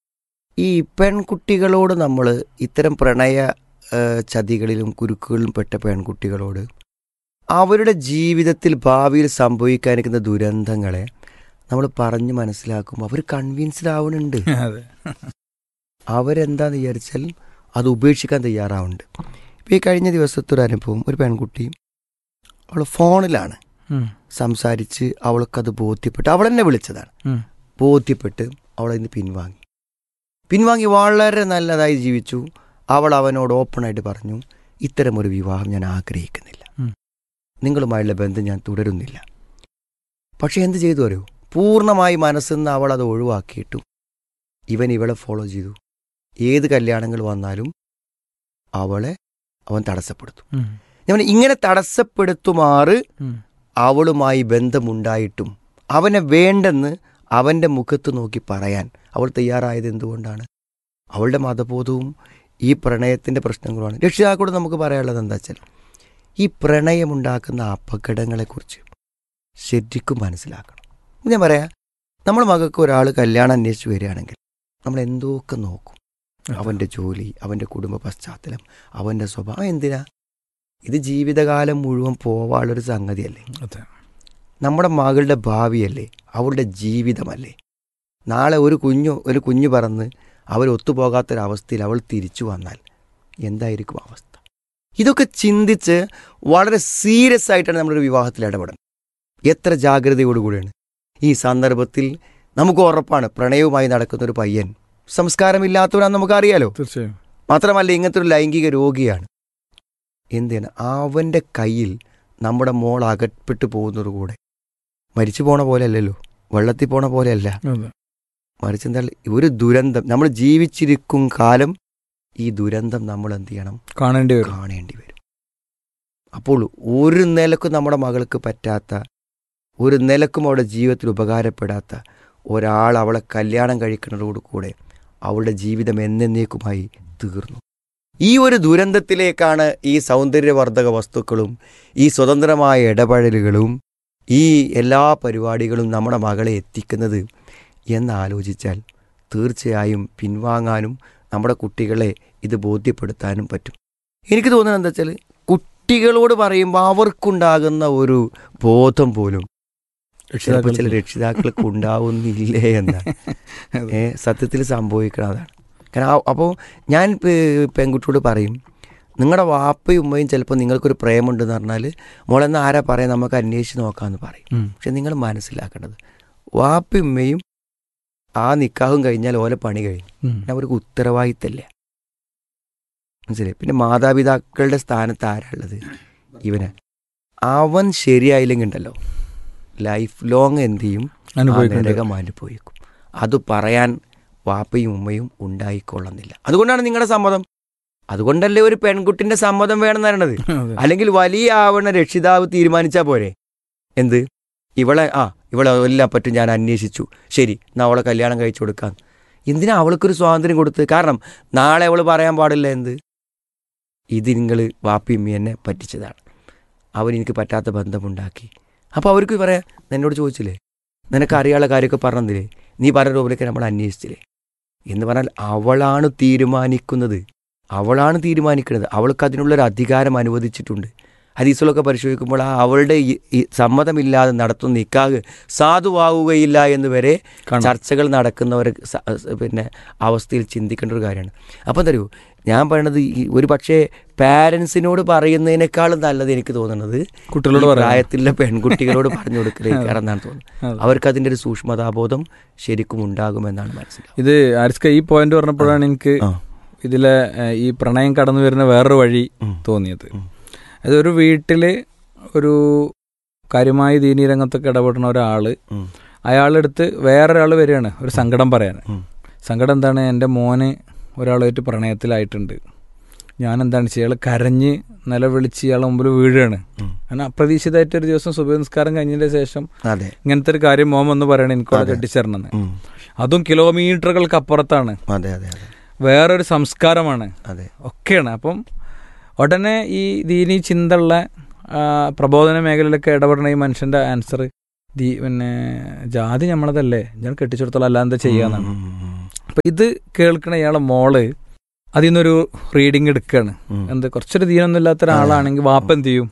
ഈ പെൺകുട്ടികളോട് നമ്മൾ ഇത്തരം പ്രണയ ആ, ചതികളിലും കുരുക്കുകളിലും പെട്ട പെൺകുട്ടികളോട് അവരുടെ ജീവിതത്തിൽ ഭാവിയിൽ സംഭവിക്കാനിരിക്കുന്ന ദുരന്തങ്ങളെ നമ്മൾ പറഞ്ഞ് മനസ്സിലാക്കുമ്പോൾ അവർ കൺവിൻസ്ഡ് ആവുന്നുണ്ട് അതെ അവരെന്താന്ന് വിചാരിച്ചാൽ അത് ഉപേക്ഷിക്കാൻ തയ്യാറാവുന്നുണ്ട് ഇപ്പോൾ ഈ കഴിഞ്ഞ ദിവസത്തെ ഒരു അനുഭവം ഒരു പെൺകുട്ടി അവൾ ഫോണിലാണ് ഉം. സംസാരിച്ച് അവൾക്കത് ബോധ്യപ്പെട്ട് അവൾ എന്നെ വിളിച്ചതാണ് ഉം. ബോധ്യപ്പെട്ട് അവൾ ഇന്ന് പിൻവാങ്ങി പിൻവാങ്ങി വളരെ നല്ലതായി ജീവിച്ചു അവൾ അവനോട് ഓപ്പണായിട്ട് പറഞ്ഞു ഇത്തരം ഒരു വിവാഹം ഞാൻ ആഗ്രഹിക്കുന്നില്ല ഉം. നിങ്ങളുമായുള്ള ബന്ധം ഞാൻ തുടരുന്നില്ല പക്ഷെ എന്ത് ചെയ്തു അറിയോ പൂർണ്ണമായി മനസ്സിൽ നിന്ന് അവൾ അത് ഒഴിവാക്കിയിട്ടും ഇവൻ ഇവളെ ഫോളോ ചെയ്തു ഏത് കല്യാണങ്ങൾ വന്നാലും അവളെ അവൻ തടസ്സപ്പെടുത്തും ഉം. ഞാൻ പറഞ്ഞു, ഇങ്ങനെ തടസ്സപ്പെടുത്തുമാറ് ഉം. അവളുമായി ബന്ധമുണ്ടായിട്ടും അവനെ വേണ്ടെന്ന് അവൻ്റെ മുഖത്ത് നോക്കി പറയാൻ അവൾ തയ്യാറായത് എന്തുകൊണ്ടാണ് അവളുടെ മതബോധവും ഈ പ്രണയത്തിൻ്റെ പ്രശ്നങ്ങളുമാണ് രക്ഷിതാക്കളോട് നമുക്ക് പറയാനുള്ളത് എന്താ വെച്ചാൽ ഈ പ്രണയമുണ്ടാക്കുന്ന അപകടങ്ങളെക്കുറിച്ച് ശരിക്കും മനസ്സിലാക്കണം ഞാൻ പറയാം നമ്മൾ മകൾക്ക് ഒരാൾ കല്യാണം അന്വേഷിച്ച് വരികയാണെങ്കിൽ നമ്മൾ എന്തൊക്കെ നോക്കും അവൻ്റെ ജോലി അവൻ്റെ കുടുംബ പശ്ചാത്തലം അവൻ്റെ സ്വഭാവം എന്തിനാ ഇത് ജീവിതകാലം മുഴുവൻ പോവാനുള്ളൊരു സംഗതിയല്ലേ അതെ നമ്മുടെ മകളുടെ ഭാവിയല്ലേ അവളുടെ ജീവിതമല്ലേ നാളെ ഒരു കുഞ്ഞു ഒരു കുഞ്ഞു പറന്ന് അവർ ഒത്തുപോകാത്തൊരവസ്ഥയിൽ അവൾ തിരിച്ചു വന്നാൽ എന്തായിരിക്കും അവസ്ഥ ഇതൊക്കെ ചിന്തിച്ച് വളരെ സീരിയസ് ആയിട്ടാണ് നമ്മളൊരു വിവാഹത്തിൽ ഇടപെടുന്നത് എത്ര ജാഗ്രതയോടുകൂടിയാണ് ഈ സന്ദർഭത്തിൽ നമുക്ക് ഉറപ്പാണ് പ്രണയവുമായി നടക്കുന്ന ഒരു പയ്യൻ സംസ്കാരമില്ലാത്തവനാണെന്ന് നമുക്കറിയാലോ തീർച്ചയായും മാത്രമല്ല ഇങ്ങനത്തെ ഒരു ലൈംഗിക രോഗിയാണ് എന്തിനാ അവൻ്റെ കയ്യിൽ നമ്മുടെ മോൾ അകപ്പെട്ടു പോകുന്നത് കൂടെ മരിച്ചു പോണ പോലെ അല്ലല്ലോ വെള്ളത്തിൽ പോണ പോലെയല്ല അതെ മറിച്ച് എന്താ ഒരു ദുരന്തം നമ്മൾ ജീവിച്ചിരിക്കും കാലം ഈ ദുരന്തം നമ്മൾ എന്ത് ചെയ്യണം കാണേണ്ടി വരും കാണേണ്ടി വരും അപ്പോൾ ഒരു നിലക്കും നമ്മുടെ മകൾക്ക് പറ്റാത്ത ഒരു നിലക്കും അവളുടെ ജീവിതത്തിൽ ഉപകാരപ്പെടാത്ത ഒരാൾ അവളെ കല്യാണം കഴിക്കുന്നതോട് കൂടെ അവളുടെ ജീവിതം എന്നേക്കുമായി തീർന്നു ഈ ഒരു ദുരന്തത്തിലേക്കാണ് ഈ സൗന്ദര്യവർദ്ധക വസ്തുക്കളും ഈ സ്വതന്ത്രമായ ഇടപഴലുകളും ഈ എല്ലാ പരിപാടികളും നമ്മുടെ മകളെ എത്തിക്കുന്നത് എന്നാലോചിച്ചാൽ തീർച്ചയായും പിൻവാങ്ങാനും നമ്മുടെ കുട്ടികളെ ഇത് ബോധ്യപ്പെടുത്താനും പറ്റും എനിക്ക് തോന്നുന്നത് എന്താ വെച്ചാൽ കുട്ടികളോട് പറയുമ്പോൾ അവർക്കുണ്ടാകുന്ന ഒരു ബോധം പോലും ചിലപ്പോൾ ചില രക്ഷിതാക്കൾക്ക് ഉണ്ടാവുന്നില്ലേ എന്നാണ് ഏ സത്യത്തിൽ സംഭവിക്കണം അതാണ് കാരണം അപ്പോൾ ഞാൻ പെ- പെൺകുട്ടിയോട് പറയും നിങ്ങളുടെ വാപ്പയും ഉമ്മയും ചിലപ്പോൾ നിങ്ങൾക്കൊരു പ്രേമുണ്ടെന്ന് പറഞ്ഞാൽ മോളെന്ന് ആരാ പറയാൻ നമുക്ക് അന്വേഷിച്ച് നോക്കാമെന്ന് പറയും ഉം. പക്ഷെ നിങ്ങൾ മനസ്സിലാക്കേണ്ടത് വാപ്പയും ഉമ്മയും ആ നിക്കാഹും കഴിഞ്ഞാൽ ഓലെ പണി കഴിഞ്ഞു ഉം. പിന്നെ അവർക്ക് ഉത്തരവാദിത്തമില്ല മനസ്സിലായി പിന്നെ മാതാപിതാക്കളുടെ സ്ഥാനത്ത് ആരാളുള്ളത് ഇവന് അവൻ ശരിയായില്ലെങ്കിൽ ഉണ്ടല്ലോ ലൈഫ് ലോങ് എന്ത് ചെയ്യും ആ അനുഭവിക്കേണ്ടി വരും. നരകം അനുഭവിക്കും അത് പറയാൻ വാപ്പയും ഉമ്മയും ഉണ്ടായിക്കൊള്ളുന്നില്ല അതുകൊണ്ടാണ് നിങ്ങളുടെ സമ്മതം അതുകൊണ്ടല്ലേ ഒരു പെൺകുട്ടിന്റെ സമ്മതം വേണമെന്ന് പറയണത് അതെ. അല്ലെങ്കിൽ വലിയ ആവണ രക്ഷിതാവ് തീരുമാനിച്ചാൽ പോരെ എന്ത് ഇവളെ ആ ഇവളെ എല്ലാം പറ്റും ഞാൻ അന്വേഷിച്ചു ശരി എന്നാ അവളെ കല്യാണം കഴിച്ചു കൊടുക്കാം എന്തിനാ അവൾക്കൊരു സ്വാതന്ത്ര്യം കൊടുത്ത് കാരണം നാളെ അവൾ പറയാൻ പാടില്ല എന്ത് ഇത് നിങ്ങൾ വാപ്പിയമ്മ എന്നെ പറ്റിച്ചതാണ് അവൻ എനിക്ക് പറ്റാത്ത ബന്ധമുണ്ടാക്കി അപ്പോൾ അവർക്ക് പറയാം എന്നോട് ചോദിച്ചില്ലേ നിനക്ക് അറിയാനുള്ള കാര്യമൊക്കെ പറഞ്ഞതില്ലേ നീ പറഞ്ഞ രൂപത്തിലേക്ക് നമ്മൾ അന്വേഷിച്ചില്ലേ എന്ന് പറഞ്ഞാൽ അവളാണ് തീരുമാനിക്കുന്നത് അവളാണ് തീരുമാനിക്കുന്നത് അവൾക്ക് അതിനുള്ളൊരു അധികാരം അനുവദിച്ചിട്ടുണ്ട് ഹദീസുകളൊക്കെ പരിശോധിക്കുമ്പോൾ ആ അവളുടെ ഈ- ഈ സമ്മതമില്ലാതെ നടത്തുന്ന നിക്കാഹ് സാധുവാകുകയില്ല എന്ന് വരെ കാണാം. ചർച്ചകൾ നടക്കുന്ന ഒരു സ- സ- പിന്നെ അവസ്ഥയിൽ ചിന്തിക്കേണ്ട ഒരു കാര്യമാണ് അപ്പം തരൂ ഞാൻ പറയണത് ഈ ഒരു പക്ഷേ പാരൻസിനോട് പറയുന്നതിനേക്കാളും നല്ലത് എനിക്ക് തോന്നുന്നത് കുട്ടികളോട് ഈ പറയാം. പ്രായത്തിലുള്ള പെൺകുട്ടികളോട് പറഞ്ഞു കൊടുക്കലേക്കാരെന്നാണ് തോന്നുന്നത് അതെ. അവർക്ക് അതിൻ്റെ ഒരു സൂക്ഷ്മതാബോധം ശരിക്കും ഉണ്ടാകുമെന്നാണ് മനസ്സിലാവുന്നത് ഇത് ആരിസ്ക ഈ പോയിന്റ് പറഞ്ഞപ്പോഴാണ് എനിക്ക് ആ. ഇതിലെ ഏഹ്, ഈ പ്രണയം കടന്നു വരുന്ന വേറൊരു വഴി ഉം. തോന്നിയത് ഉം. അതൊരു വീട്ടില് ഒരു കാര്യമായി ദീനീ രംഗത്തൊക്കെ ഇടപെടുന്ന ഒരാള് ഉം. അയാളെടുത്ത് വേറൊരാൾ വരികയാണ് ഒരു സങ്കടം പറയാൻ ഉം. സങ്കടം എന്താണ് എൻ്റെ മോന് ഒരാളായിട്ട് പ്രണയത്തിലായിട്ടുണ്ട് ഞാൻ എന്താണ് ചെയ്യുക ഇയാൾ കരഞ്ഞ് നിലവിളിച്ച് ഇയാളെ മുമ്പിൽ വീഴുകയാണ് ഉം. കാരണം അപ്രതീക്ഷിതമായിട്ട് ഒരു ദിവസം സുബഹ നിസ്കാരം കഴിഞ്ഞതിന് ശേഷം അതെ ഇങ്ങനത്തെ ഒരു കാര്യം മോൻ വന്ന് പറയണം എനിക്കവിടെ അതെ. കെട്ടിച്ചേരണമെന്ന് ഉം. അതും കിലോമീറ്ററുകൾക്ക് അപ്പുറത്താണ് അതെ അതെ അതെ വേറൊരു സംസ്കാരമാണ് അതെ ഒക്കെയാണ് അപ്പം ഉടനെ ഈ ദീനി ചിന്തയുള്ള ആ, പ്രബോധന മേഖലയിലൊക്കെ ഇടപെടുന്ന ഈ മനുഷ്യന്റെ ആൻസർ ദീ പിന്നെ ജാതി നമ്മളതല്ലേ ഞാൻ കെട്ടിച്ചെടുത്തോളം അല്ല എന്താ ചെയ്യാന്നാണ് അപ്പൊ ഇത് കേൾക്കണ ഇയാളെ മോള് അതിൽ നിന്നൊരു റീഡിങ് എടുക്കുകയാണ് എന്ത് കുറച്ചൊരു ദീനൊന്നും ഇല്ലാത്ത ഒരാളാണെങ്കിൽ വാപ്പ എന്ത് ചെയ്യും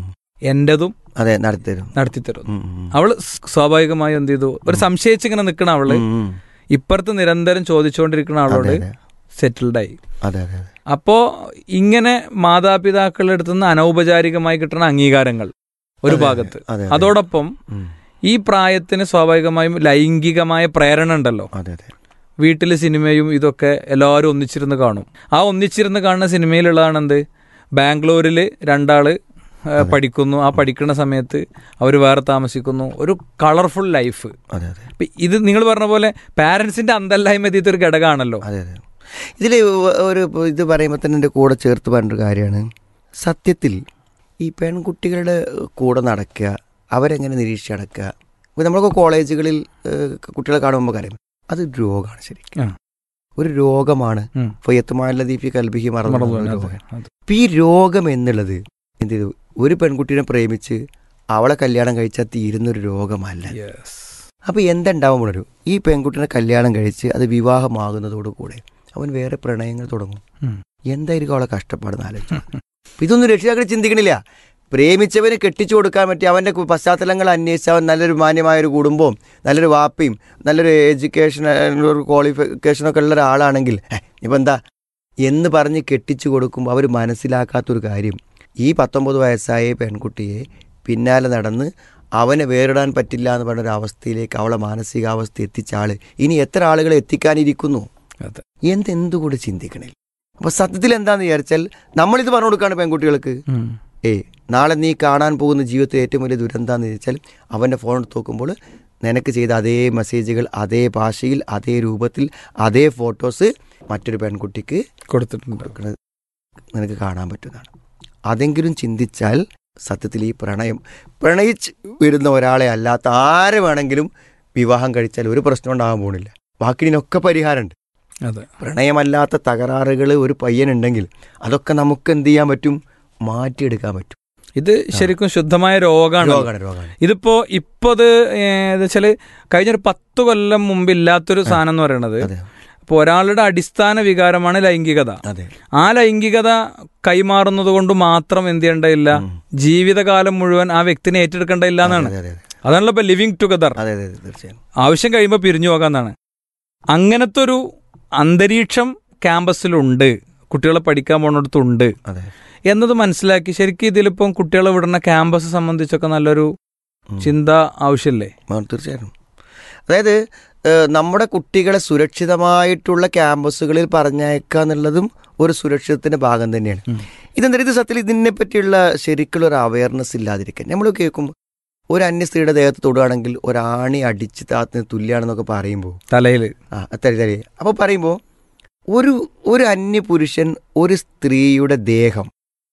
എന്റതും അതെ നടത്തിത്തരും നടത്തിത്തരും അവള് സ്വാഭാവികമായും എന്ത് ചെയ്തു ഒരു സംശയിച്ച് ഇങ്ങനെ നിൽക്കണ അവള് ഇപ്പുറത്ത് നിരന്തരം ചോദിച്ചുകൊണ്ടിരിക്കുന്ന ആളോട് സെറ്റിൽഡായി അതെ അതെ അതെ അപ്പോ ഇങ്ങനെ മാതാപിതാക്കളുടെ അടുത്ത് നിന്ന് അനൗപചാരികമായി കിട്ടുന്ന അംഗീകാരങ്ങൾ ഒരു അതെ, ഭാഗത്ത് അതെ, അതെ. അതോടൊപ്പം ഉം. ഈ പ്രായത്തിന് സ്വാഭാവികമായും ലൈംഗികമായ പ്രേരണ ഉണ്ടല്ലോ അതെ അതെ വീട്ടിലെ സിനിമയും ഇതൊക്കെ എല്ലാവരും ഒന്നിച്ചിരുന്ന് കാണും ആ ഒന്നിച്ചിരുന്ന് കാണുന്ന സിനിമയിലുള്ളതാണ് എന്ത് ബാംഗ്ലൂരിൽ രണ്ടാള് ആ, പഠിക്കുന്നു ആ പഠിക്കുന്ന സമയത്ത് അവർ വേറെ താമസിക്കുന്നു ഒരു കളർഫുൾ ലൈഫ് അതെ അതെ ഇപ്പൊ ഇത് നിങ്ങൾ പറഞ്ഞ പോലെ പാരന്റ്സിന്റെ അന്തല്ലായ്മ ഇതിൽ ഒരു ഘടകമാണല്ലോ അതെ അതെ ഇതിൽ ഒരു ഇത് പറയുമ്പോൾ തന്നെ എൻ്റെ കൂടെ ചേർത്ത് പറഞ്ഞൊരു കാര്യമാണ് സത്യത്തിൽ ഈ പെൺകുട്ടികളുടെ കൂടെ നടക്കുക അവരെങ്ങനെ നിരീക്ഷിച്ച് നടക്കുക ഇപ്പോൾ നമ്മളൊക്കെ കോളേജുകളിൽ ഏഹ്, കുട്ടികളെ കാണുമ്പോൾ നമുക്കറിയാം അത് രോഗമാണ് ശരിക്കും ആ. ഒരു രോഗമാണ് ഉം. ഫയ്യത്തുമായ ദീപി കൽബിഹി മറന്നു മറന്നു പോകുന്ന പോയി. രോഗം. അതെ, അതെ. ഇപ്പം ഈ രോഗം എന്നുള്ളത് എന്ത് ചെയ്തു ഒരു പെൺകുട്ടീനെ പ്രേമിച്ച് അവളെ കല്യാണം കഴിച്ചാൽ തീരുന്നൊരു രോഗമല്ല Yes. അപ്പോൾ എന്തുണ്ടാവുമ്പോഴൊരു ഈ പെൺകുട്ടിനെ കല്യാണം കഴിച്ച് അത് വിവാഹമാകുന്നതോടുകൂടെ അവൻ വേറെ പ്രണയങ്ങൾ തുടങ്ങും ഉം. എന്തായിരിക്കും അവളെ കഷ്ടപ്പാടെന്ന് ആലോചിച്ചു ഇതൊന്നും രക്ഷിതാക്കൾ ചിന്തിക്കണില്ല പ്രേമിച്ചവന് കെട്ടിച്ചു കൊടുക്കാൻ പറ്റി അവൻ്റെ കു- പശ്ചാത്തലങ്ങൾ അന്വേഷിച്ച് അവൻ നല്ലൊരു മാന്യമായ ഒരു കുടുംബവും നല്ലൊരു വാപ്പയും നല്ലൊരു എഡ്യൂക്കേഷൻ ഒരു ക്വാളിഫിക്കേഷനൊക്കെ ഉള്ള ഒരാളാണെങ്കിൽ ഇപ്പം എന്താ എന്ന് പറഞ്ഞ് കെട്ടിച്ചു കൊടുക്കുമ്പോൾ അവർ മനസ്സിലാക്കാത്തൊരു കാര്യം ഈ പത്തൊമ്പത് വയസ്സായ പെൺകുട്ടിയെ പിന്നാലെ നടന്ന് അവനെ വേറിടാൻ പറ്റില്ല എന്ന് പറഞ്ഞ ഒരു അവസ്ഥയിലേക്ക് അവളെ മാനസികാവസ്ഥ എത്തിച്ച ആള് ഇനി എത്ര ആളുകളെ എത്തിക്കാനിരിക്കുന്നു അതെ. എന്തെന്തുകൂടെ ചിന്തിക്കണില്ല അപ്പൊ സത്യത്തിൽ എന്താന്ന് വിചാരിച്ചാൽ നമ്മളിത് പറഞ്ഞു കൊടുക്കാണ് പെൺകുട്ടികൾക്ക് ഉം. ഏ നാളെ നീ കാണാൻ പോകുന്ന ജീവിതത്തിൽ ഏറ്റവും വലിയ ദുരന്താന്ന് ചോദിച്ചാൽ അവൻ്റെ ഫോൺ എടുത്ത് നോക്കുമ്പോൾ നിനക്ക് ചെയ്ത അതേ മെസ്സേജുകൾ അതേ ഭാഷയിൽ അതേ രൂപത്തിൽ അതേ ഫോട്ടോസ് മറ്റൊരു പെൺകുട്ടിക്ക് കൊടുത്തിട്ടുണ്ട് കൊടുക്കുന്നത് നിനക്ക് കാണാൻ പറ്റുന്നതാണ് അതെങ്കിലും ചിന്തിച്ചാൽ സത്യത്തിൽ ഈ പ്രണയം പ്രണയിച്ച് വരുന്ന ഒരാളെ അല്ലാത്ത ആരെ വേണമെങ്കിലും വിവാഹം കഴിച്ചാൽ ഒരു പ്രശ്നം ഉണ്ടാകാൻ പോണില്ല ബാക്കിനൊക്കെ പരിഹാരമുണ്ട് അതെ പ്രണയമല്ലാത്ത തകരാറുകൾ ഒരു പയ്യനുണ്ടെങ്കിൽ അതൊക്കെ നമുക്ക് എന്ത് ചെയ്യാൻ പറ്റും മാറ്റിയെടുക്കാൻ പറ്റും ഇത് ശരിക്കും ശുദ്ധമായ രോഗമാണ് രോഗമാണ് രോഗമാണ് ഇതിപ്പോ ഇപ്പൊ അത് വെച്ചാല് കഴിഞ്ഞ ഒരു പത്ത് കൊല്ലം മുമ്പ് ഇല്ലാത്തൊരു സാധനം എന്ന് പറയുന്നത് അതെ ഇപ്പൊ ഒരാളുടെ അടിസ്ഥാന വികാരമാണ് ലൈംഗികത അതെ ആ ലൈംഗികത കൈമാറുന്നത് കൊണ്ട് മാത്രം എന്ത് ചെയ്യേണ്ടയില്ല ഉം. ജീവിതകാലം മുഴുവൻ ആ വ്യക്തിനെ ഏറ്റെടുക്കേണ്ടയില്ല എന്നാണ് അതെ അതെ അതെ അതാണല്ലോ ഇപ്പൊ ലിവിങ് ടുഗദർ അതെ അതെ അതെ തീർച്ചയായും ആവശ്യം കഴിയുമ്പോൾ പിരിഞ്ഞു പോകാന്നാണ് അങ്ങനത്തെ ഒരു അന്തരീക്ഷം ക്യാമ്പസിലുണ്ട് കുട്ടികളെ പഠിക്കാൻ പോണിടത്തുണ്ട് അതെ എന്നത് മനസ്സിലാക്കി ശരിക്കും ഇതിലിപ്പം കുട്ടികളെ വിടുന്ന ക്യാമ്പസ് സംബന്ധിച്ചൊക്കെ നല്ലൊരു ഉം. ചിന്ത ആവശ്യമില്ലേ ആ, തീർച്ചയായിട്ടും അതായത് ഏഹ്, നമ്മുടെ കുട്ടികളെ സുരക്ഷിതമായിട്ടുള്ള ക്യാമ്പസുകളിൽ പറഞ്ഞയക്കുക എന്നുള്ളതും ഒരു സുരക്ഷിതത്തിന്റെ ഭാഗം തന്നെയാണ് ഉം. ഇതെന്താ ഇത് സത്യത്തിൽ ഇതിനെ പറ്റിയുള്ള ശരിക്കുള്ള ഒരു അവയർനെസ് ഇല്ലാതിരിക്കാൻ നമ്മൾ കേൾക്കുമ്പോൾ ഒരു അന്യ സ്ത്രീയുടെ ദേഹത്ത് തൊടുകയാണെങ്കിൽ ഒരാണി അടിച്ച് താത്തിന് തുല്യാണെന്നൊക്കെ പറയുമ്പോൾ തലയിൽ ആ തരി തരി അപ്പോൾ പറയുമ്പോൾ ഒരു ഒരു അന്യ പുരുഷൻ ഒരു സ്ത്രീയുടെ ദേഹം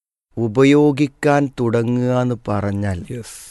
ഉപയോഗിക്കാൻ തുടങ്ങുക എന്ന് പറഞ്ഞാൽ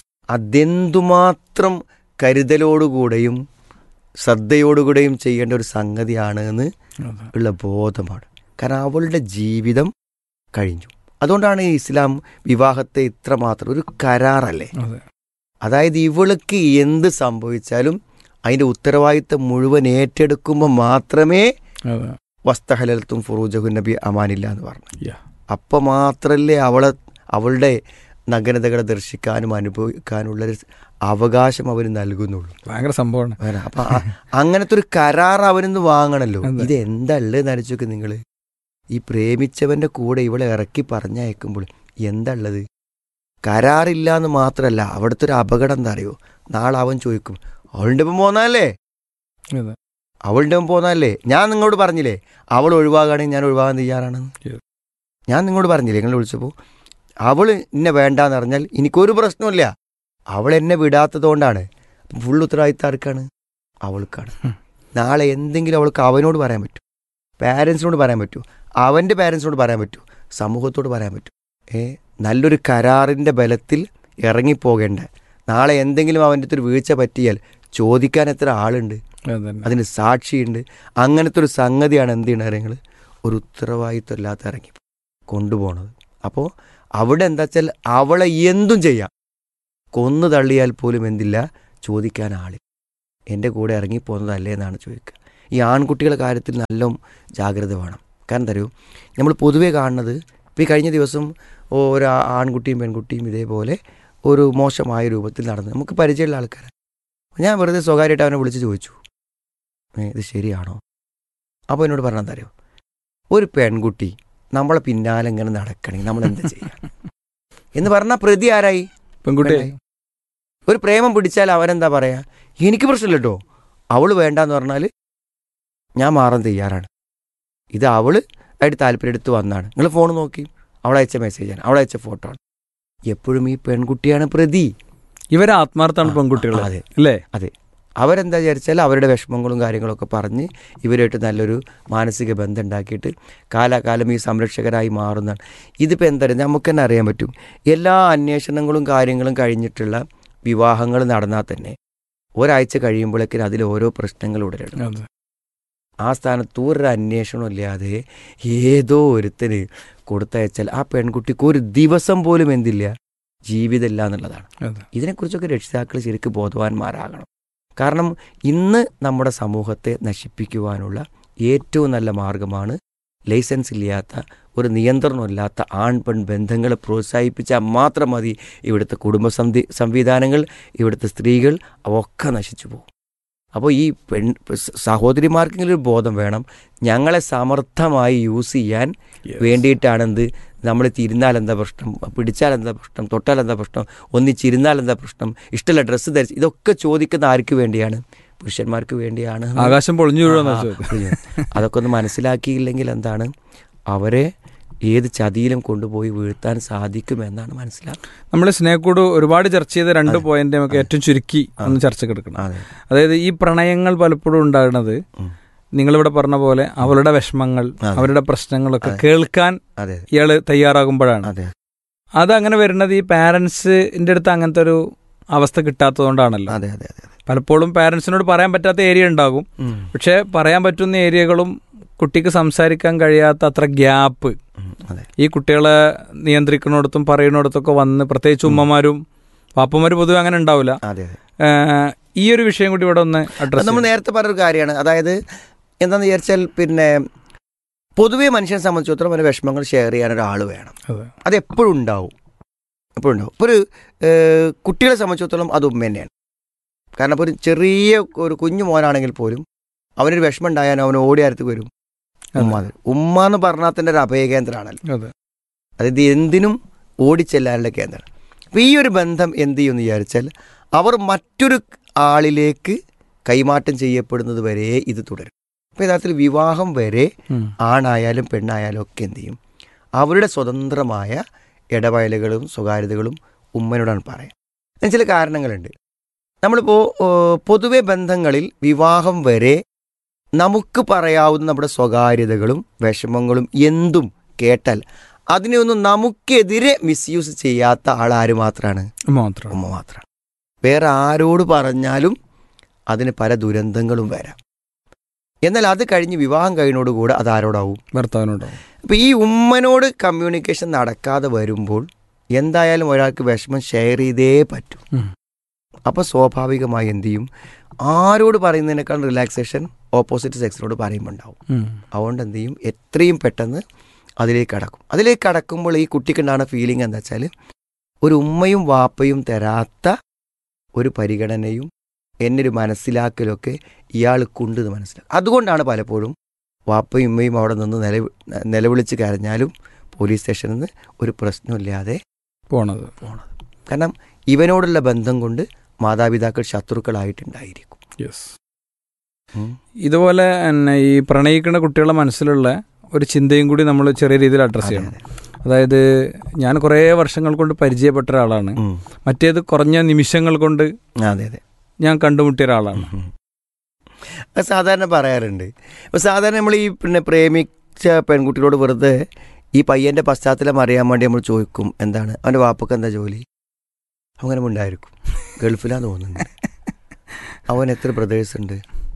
അതെന്തുമാത്രം കരുതലോടുകൂടെയും ശ്രദ്ധയോടുകൂടെയും ചെയ്യേണ്ട ഒരു സംഗതിയാണ് എന്ന് ഉള്ള ബോധമാണ് കാരണം അവളുടെ ജീവിതം കഴിഞ്ഞു അതുകൊണ്ടാണ് ഈ ഇസ്ലാം വിവാഹത്തെ ഇത്രമാത്രം ഒരു കരാറല്ലേ അതെ അതായത് ഇവൾക്ക് എന്ത് സംഭവിച്ചാലും അതിൻ്റെ ഉത്തരവാദിത്തം മുഴുവൻ ഏറ്റെടുക്കുമ്പോൾ മാത്രമേ അതെ വസ്തഹലത്തും ഫുറൂജഹു നബി അമാനില്ല എന്ന് പറഞ്ഞു Yeah. അപ്പം മാത്രമല്ലേ അവളെ അവളുടെ നഗ്നതകളെ ദർശിക്കാനും അനുഭവിക്കാനുള്ളൊരു അവകാശം അവന് നൽകുന്നുള്ളൂ ഭയങ്കര സംഭവമാണ് വേറെ. അപ്പൊ അ- അങ്ങനത്തെ ഒരു കരാർ അവനൊന്ന് വാങ്ങണല്ലോ അതെ. ഇത് എന്താ ഉള്ളത് നനച്ചോക്ക് നിങ്ങൾ ഈ പ്രേമിച്ചവന്റെ കൂടെ ഇവളെ ഇറക്കി പറഞ്ഞയക്കുമ്പോൾ എന്താ ഉള്ളത് കരാറില്ല എന്ന് മാത്രമല്ല അവിടുത്തെ ഒരു അപകടം എന്താ അറിയോ നാളെ അവൻ ചോദിക്കും അവളുടെ ഒപ്പം പോന്നല്ലേ അതെ അവളുടെ ഒപ്പം പോന്നല്ലേ ഞാൻ നിങ്ങളോട് പറഞ്ഞില്ലേ അവൾ ഒഴിവാകുകയാണെങ്കിൽ ഞാൻ ഒഴിവാകാൻ തയ്യാറാണെന്ന് Yes. ഞാൻ നിങ്ങളോട് പറഞ്ഞില്ലേ നിങ്ങൾ വിളിച്ചപ്പോൾ അവൾ എന്നെ വേണ്ടാന്ന് പറഞ്ഞാൽ എനിക്കൊരു പ്രശ്നമില്ല അവൾ എന്നെ വിടാത്തതുകൊണ്ടാണ് ഫുൾ ഉത്തരവാദിത്തം ആർക്കാണ് അവൾക്കാണ് ഉം. നാളെ എന്തെങ്കിലും അവൾക്ക് അവനോട് പറയാൻ പറ്റും പാരൻസിനോട് പറയാൻ പറ്റൂ അവൻ്റെ പാരൻസിനോട് പറയാൻ പറ്റൂ സമൂഹത്തോട് പറയാൻ പറ്റൂ ഏ നല്ലൊരു കരാറിൻ്റെ ബലത്തിൽ ഇറങ്ങിപ്പോകേണ്ട നാളെ എന്തെങ്കിലും അവൻ്റെ അടുത്ത് ഒരു വീഴ്ച പറ്റിയാൽ ചോദിക്കാൻ എത്ര ആളുണ്ട് അതന്നെ അതിന് സാക്ഷിയുണ്ട് അങ്ങനത്തെ ഒരു സംഗതിയാണ് എന്ത് ചെയ്യണത് നിങ്ങൾ ഒരു ഉത്തരവാദിത്വം ഇല്ലാത്ത ഇറങ്ങി കൊണ്ടുപോകണത് അപ്പോൾ അവിടെ എന്താ വെച്ചാൽ അവളെ എന്തും ചെയ്യാം കൊന്നു തള്ളിയാൽ പോലും എന്തില്ല ചോദിക്കാൻ ആളില്ല എൻ്റെ കൂടെ ഇറങ്ങിപ്പോകുന്നതല്ലേ എന്നാണ് ചോദിക്കുക ഈ ആൺകുട്ടികളുടെ കാര്യത്തിൽ നല്ല ജാഗ്രത വേണം കാരണം തരൂ നമ്മൾ പൊതുവേ കാണുന്നത് ഇപ്പോൾ ഈ കഴിഞ്ഞ ദിവസം ഒരു ആ- ആൺകുട്ടിയും പെൺകുട്ടിയും ഇതേപോലെ ഒരു മോശമായ രൂപത്തിൽ നടന്ന് നമുക്ക് പരിചയമുള്ള ആൾക്കാരാണ് ഞാൻ വെറുതെ സ്വകാര്യമായിട്ട് അവനെ വിളിച്ച് ചോദിച്ചു "ഏ, ഇത് ശരിയാണോ അപ്പോൾ എന്നോട് പറഞ്ഞാൽ തരോ ഒരു പെൺകുട്ടി നമ്മളെ പിന്നാലെ ഇങ്ങനെ നടക്കണമെങ്കിൽ നമ്മൾ എന്താ ചെയ്യുക എന്ന് പറഞ്ഞാൽ പ്രതി ആരായി പെൺകുട്ടി പെണ്ണായി. ഒരു പ്രേമം പിടിച്ചാൽ അവരെന്താ പറയാ എനിക്ക് പ്രശ്നമില്ല കേട്ടോ അവള് വേണ്ടാന്ന് പറഞ്ഞാൽ ഞാൻ മാറാൻ തയ്യാറാണ് ഇത് അവള് ആയിട്ട് താല്പര്യം എടുത്ത് വന്നാണ് നിങ്ങൾ ഫോൺ നോക്കി അവളയച്ച മെസ്സേജാണ് അവളയച്ച ഫോട്ടോ ആണ് എപ്പോഴും ഈ പെൺകുട്ടിയാണ് പ്രതി ഇവരെ ആത്മാർത്ഥാണ് ആ, പെൺകുട്ടികൾ ആ, അതെ അല്ലേ അവരെന്താ വിചാരിച്ചാൽ അവരുടെ വിഷമങ്ങളും കാര്യങ്ങളൊക്കെ പറഞ്ഞ് ഇവരായിട്ട് നല്ലൊരു മാനസിക ബന്ധം ഉണ്ടാക്കിയിട്ട് കാലാകാലം ഈ സംരക്ഷകരായി മാറുന്നതാണ് ഇതിപ്പോൾ എന്താ പറയുക നമുക്ക് തന്നെ അറിയാൻ പറ്റും എല്ലാ അന്വേഷണങ്ങളും കാര്യങ്ങളും കഴിഞ്ഞിട്ടുള്ള വിവാഹങ്ങൾ നടന്നാൽ തന്നെ ഒരാഴ്ച കഴിയുമ്പോഴേക്കും അതിൽ ഓരോ പ്രശ്നങ്ങൾ ഉടലെടുക്കും അതെ. ആ സ്ഥാനത്ത് ഒരു അന്വേഷണം ഇല്ലാതെ ഏതോ ഒരുത്തന് കൊടുത്തയച്ചാൽ ആ പെൺകുട്ടിക്ക് ഒരു ദിവസം പോലും എന്തില്ല ജീവിതമില്ല എന്നുള്ളതാണ് അതെ. ഇതിനെക്കുറിച്ചൊക്കെ രക്ഷിതാക്കൾ ശരിക്കും ബോധവാന്മാരാകണം കാരണം ഇന്ന് നമ്മുടെ സമൂഹത്തെ നശിപ്പിക്കുവാനുള്ള ഏറ്റവും നല്ല മാർഗമാണ് ലൈസൻസ് ഇല്ലാത്ത ഒരു നിയന്ത്രണമില്ലാത്ത ആൺ പെൺ ബന്ധങ്ങളെ പ്രോത്സാഹിപ്പിച്ചാൽ മാത്രം മതി ഇവിടുത്തെ കുടുംബ സംവി സംവിധാനങ്ങൾ ഇവിടുത്തെ സ്ത്രീകൾ അവയൊക്കെ നശിച്ചു പോകും അപ്പോൾ ഈ പെൺ സ- സഹോദരിമാർക്കെങ്കിലും ഒരു ബോധം വേണം ഞങ്ങളെ സമർത്ഥമായി യൂസ് ചെയ്യാൻ Yes. വേണ്ടിയിട്ടാണെന്ത് നമ്മൾ തിരുന്നാൽ എന്താ പ്രശ്നം പിടിച്ചാൽ എന്താ പ്രശ്നം തൊട്ടാൽ എന്താ പ്രശ്നം ഒന്നിച്ചിരുന്നാൽ എന്താ പ്രശ്നം ഇഷ്ടമുള്ള ഡ്രസ്സ് ധരിച്ച് ഇതൊക്കെ ചോദിക്കുന്ന ആർക്ക് വേണ്ടിയാണ് പുരുഷന്മാർക്ക് വേണ്ടിയാണ് ആകാശം പൊളിഞ്ഞു വീഴുമെന്നാ ആ, ചോദിച്ചത്. പൊളിഞ്ഞു. അതൊക്കെ ഒന്ന് മനസ്സിലാക്കിയില്ലെങ്കിൽ എന്താണ് അവരെ ഏത് ചതിയിലും കൊണ്ടുപോയി വീഴ്ത്താൻ സാധിക്കുമെന്നാണ് മനസ്സിലാക്കുക നമ്മൾ സ്നേഹക്കൂട് ഒരുപാട് ചർച്ച ചെയ്ത രണ്ട് അതെ. പോയിന്റ് നമുക്ക് അതെ. ഏറ്റവും ചുരുക്കി ആ. ഒന്ന് ചർച്ചയ്ക്ക് എടുക്കണം അതെ അതായത് ഈ പ്രണയങ്ങൾ പലപ്പോഴും ഉണ്ടാകുന്നത് ഉം. നിങ്ങളിവിടെ പറഞ്ഞ പോലെ അവരുടെ വിഷമങ്ങൾ അതെ. അവരുടെ പ്രശ്നങ്ങളൊക്കെ അതെ. കേൾക്കാൻ അതെ ഇയാള് തയ്യാറാകുമ്പോഴാണ് അതെ അത് അങ്ങനെ വരുന്നത് ഈ പാരന്റ്സിന്റെ അടുത്ത് അങ്ങനത്തെ ഒരു അവസ്ഥ കിട്ടാത്തതുകൊണ്ടാണല്ലോ അതെ അതെ അതെ പലപ്പോഴും പാരന്റ്സിനോട് പറയാൻ പറ്റാത്ത ഏരിയ ഉണ്ടാകും ഉം. പക്ഷെ പറയാൻ പറ്റുന്ന ഏരിയകളും കുട്ടിക്ക് സംസാരിക്കാൻ കഴിയാത്ത അത്ര ഗ്യാപ്പ് ഉം. അതെ ഈ കുട്ടികളെ നിയന്ത്രിക്കുന്നിടത്തും പറയുന്നിടത്തൊക്കെ വന്ന് പ്രത്യേകിച്ച് ഉമ്മമാരും പാപ്പന്മാര് പൊതുവെ അങ്ങനെ ഉണ്ടാവില്ല അതെ അതെ ഏഹ് ഈ ഒരു വിഷയം കൂടി ഇവിടെ ഒന്ന് അത് അഡ്രസ് നമ്മൾ നേരത്തെ പറഞ്ഞൊരു കാര്യമാണ് അതായത് എന്താന്ന് വിചാരിച്ചാൽ പിന്നെ പൊതുവെ മനുഷ്യനെ സംബന്ധിച്ചിടത്തോളം അവരുടെ വിഷമങ്ങൾ ഷെയർ ചെയ്യാൻ ഒരാൾ വേണം അത് എപ്പോഴും ഉണ്ടാവും എപ്പോഴും ഉണ്ടാവും ഇപ്പോൾ ഒരു ഏഹ്, കുട്ടികളെ സംബന്ധിച്ചിടത്തോളം അത് ഉമ്മ തന്നെയാണ് കാരണം ഇപ്പോൾ ഒരു ചെറിയ ഒരു കുഞ്ഞു മോനാണെങ്കിൽ പോലും അവനൊരു വിഷമം ഉണ്ടായാലും അവൻ ഓടി അടുത്ത് വരും ഉമ്മ അത്. ഉമ്മ എന്ന് പറഞ്ഞാൽ തന്നെ ഒരു അഭയകേന്ദ്രമാണല്ലോ അതെ അതായത് എന്തിനും ഓടിച്ചെല്ലാനുള്ള കേന്ദ്രമാണ് അപ്പോൾ ഈ ഒരു ബന്ധം എന്ത് ചെയ്യുമെന്ന് വിചാരിച്ചാൽ അവർ മറ്റൊരു ആളിലേക്ക് കൈമാറ്റം ചെയ്യപ്പെടുന്നത് വരെ ഇത് തുടരും അപ്പോൾ യഥാർത്ഥത്തിൽ വിവാഹം വരെ ഉം. ആണായാലും പെണ്ണായാലും ഒക്കെ എന്ത് ചെയ്യും അവരുടെ സ്വതന്ത്രമായ ഇടപെടലുകളും സ്വകാര്യതകളും ഉമ്മനോടാണ് പറയാം അതിന് ചില കാരണങ്ങളുണ്ട് നമ്മളിപ്പോൾ പൊതുവെ ബന്ധങ്ങളിൽ വിവാഹം വരെ നമുക്ക് പറയാവുന്ന നമ്മുടെ സ്വകാര്യതകളും വിഷമങ്ങളും എന്തും കേട്ടാൽ അതിനെയൊന്നും നമുക്കെതിരെ മിസ്യൂസ് ചെയ്യാത്ത ആളാര് മാത്രമാണ് മാത്രം ഉമ്മ മാത്രമാണ് വേറെ ആരോട് പറഞ്ഞാലും അതിന് പല ദുരന്തങ്ങളും വരാം എന്നാൽ അത് കഴിഞ്ഞ് വിവാഹം കഴിഞ്ഞോടുകൂടെ അത് ആരോടാവും ഭർത്താവിനോടോ അപ്പോൾ ഈ ഉമ്മനോട് കമ്മ്യൂണിക്കേഷൻ നടക്കാതെ വരുമ്പോൾ എന്തായാലും ഒരാൾക്ക് വിഷമം ഷെയർ ചെയ്തേ പറ്റൂ ഉം. അപ്പോൾ സ്വാഭാവികമായി എന്ത് ചെയ്യും ആരോട് പറയുന്നതിനേക്കാൾ റിലാക്സേഷൻ ഓപ്പോസിറ്റ് സെക്സിനോട് പറയുമ്പോൾ ഉണ്ടാവും ഉം. അതുകൊണ്ട് എന്ത് ചെയ്യും എത്രയും പെട്ടെന്ന് അതിലേക്ക് കടക്കും അതിലേക്ക് കടക്കുമ്പോൾ ഈ കുട്ടിക്കുണ്ടാകുന്ന ഫീലിംഗ് എന്താ വെച്ചാൽ ഒരു ഉമ്മയും വാപ്പയും തരാത്ത ഒരു പരിഗണനയും എന്നെ ഒരു മനസ്സിലാക്കലൊക്കെ ഇയാൾക്കുണ്ട് എന്ന് മനസ്സിലാക്കും അതുകൊണ്ടാണ് പലപ്പോഴും വാപ്പയും ഉമ്മയും അവിടെ നിന്ന് നില നിലവിളിച്ച് കരഞ്ഞാലും പോലീസ് സ്റ്റേഷനിൽ നിന്ന് ഒരു പ്രശ്നമില്ലാതെ പോണത് പോണത് കാരണം ഇവനോടുള്ള ബന്ധം കൊണ്ട് മാതാപിതാക്കൾ ശത്രുക്കളായിട്ടുണ്ടായിരിക്കും യെസ് ഉം. ഇതുപോലെ തന്നെ ഈ പ്രണയിക്കുന്ന കുട്ടികളുടെ മനസ്സിലുള്ള ഒരു ചിന്തയും കൂടി നമ്മൾ ചെറിയ രീതിയിൽ അഡ്രസ്സ് അതെ, ചെയ്യണം അതെ. അതായത് ഞാൻ കുറേ വർഷങ്ങൾ കൊണ്ട് പരിചയപ്പെട്ട ഒരാളാണ് ഉം. മറ്റേത് കുറഞ്ഞ നിമിഷങ്ങൾ കൊണ്ട് അതെ അതെ ഞാൻ കണ്ടുമുട്ടിയ ഒരാളാണ് ഉം. അത് സാധാരണ പറയാറുണ്ട് അപ്പോൾ സാധാരണ നമ്മൾ ഈ പിന്നെ പ്രേമിച്ച പെൺകുട്ടികളോട് വെറുതെ ഈ പയ്യൻ്റെ പശ്ചാത്തലം അറിയാൻ വേണ്ടി നമ്മൾ ചോദിക്കും എന്താണ് അവൻ്റെ വാപ്പക്ക് എന്താ ജോലി അങ്ങനെ ഉണ്ടായിരിക്കും ഗൾഫിലാന്ന് തോന്നുന്നുണ്ട് അവൻ എത്ര ബ്രദേഴ്സ് ഉണ്ട്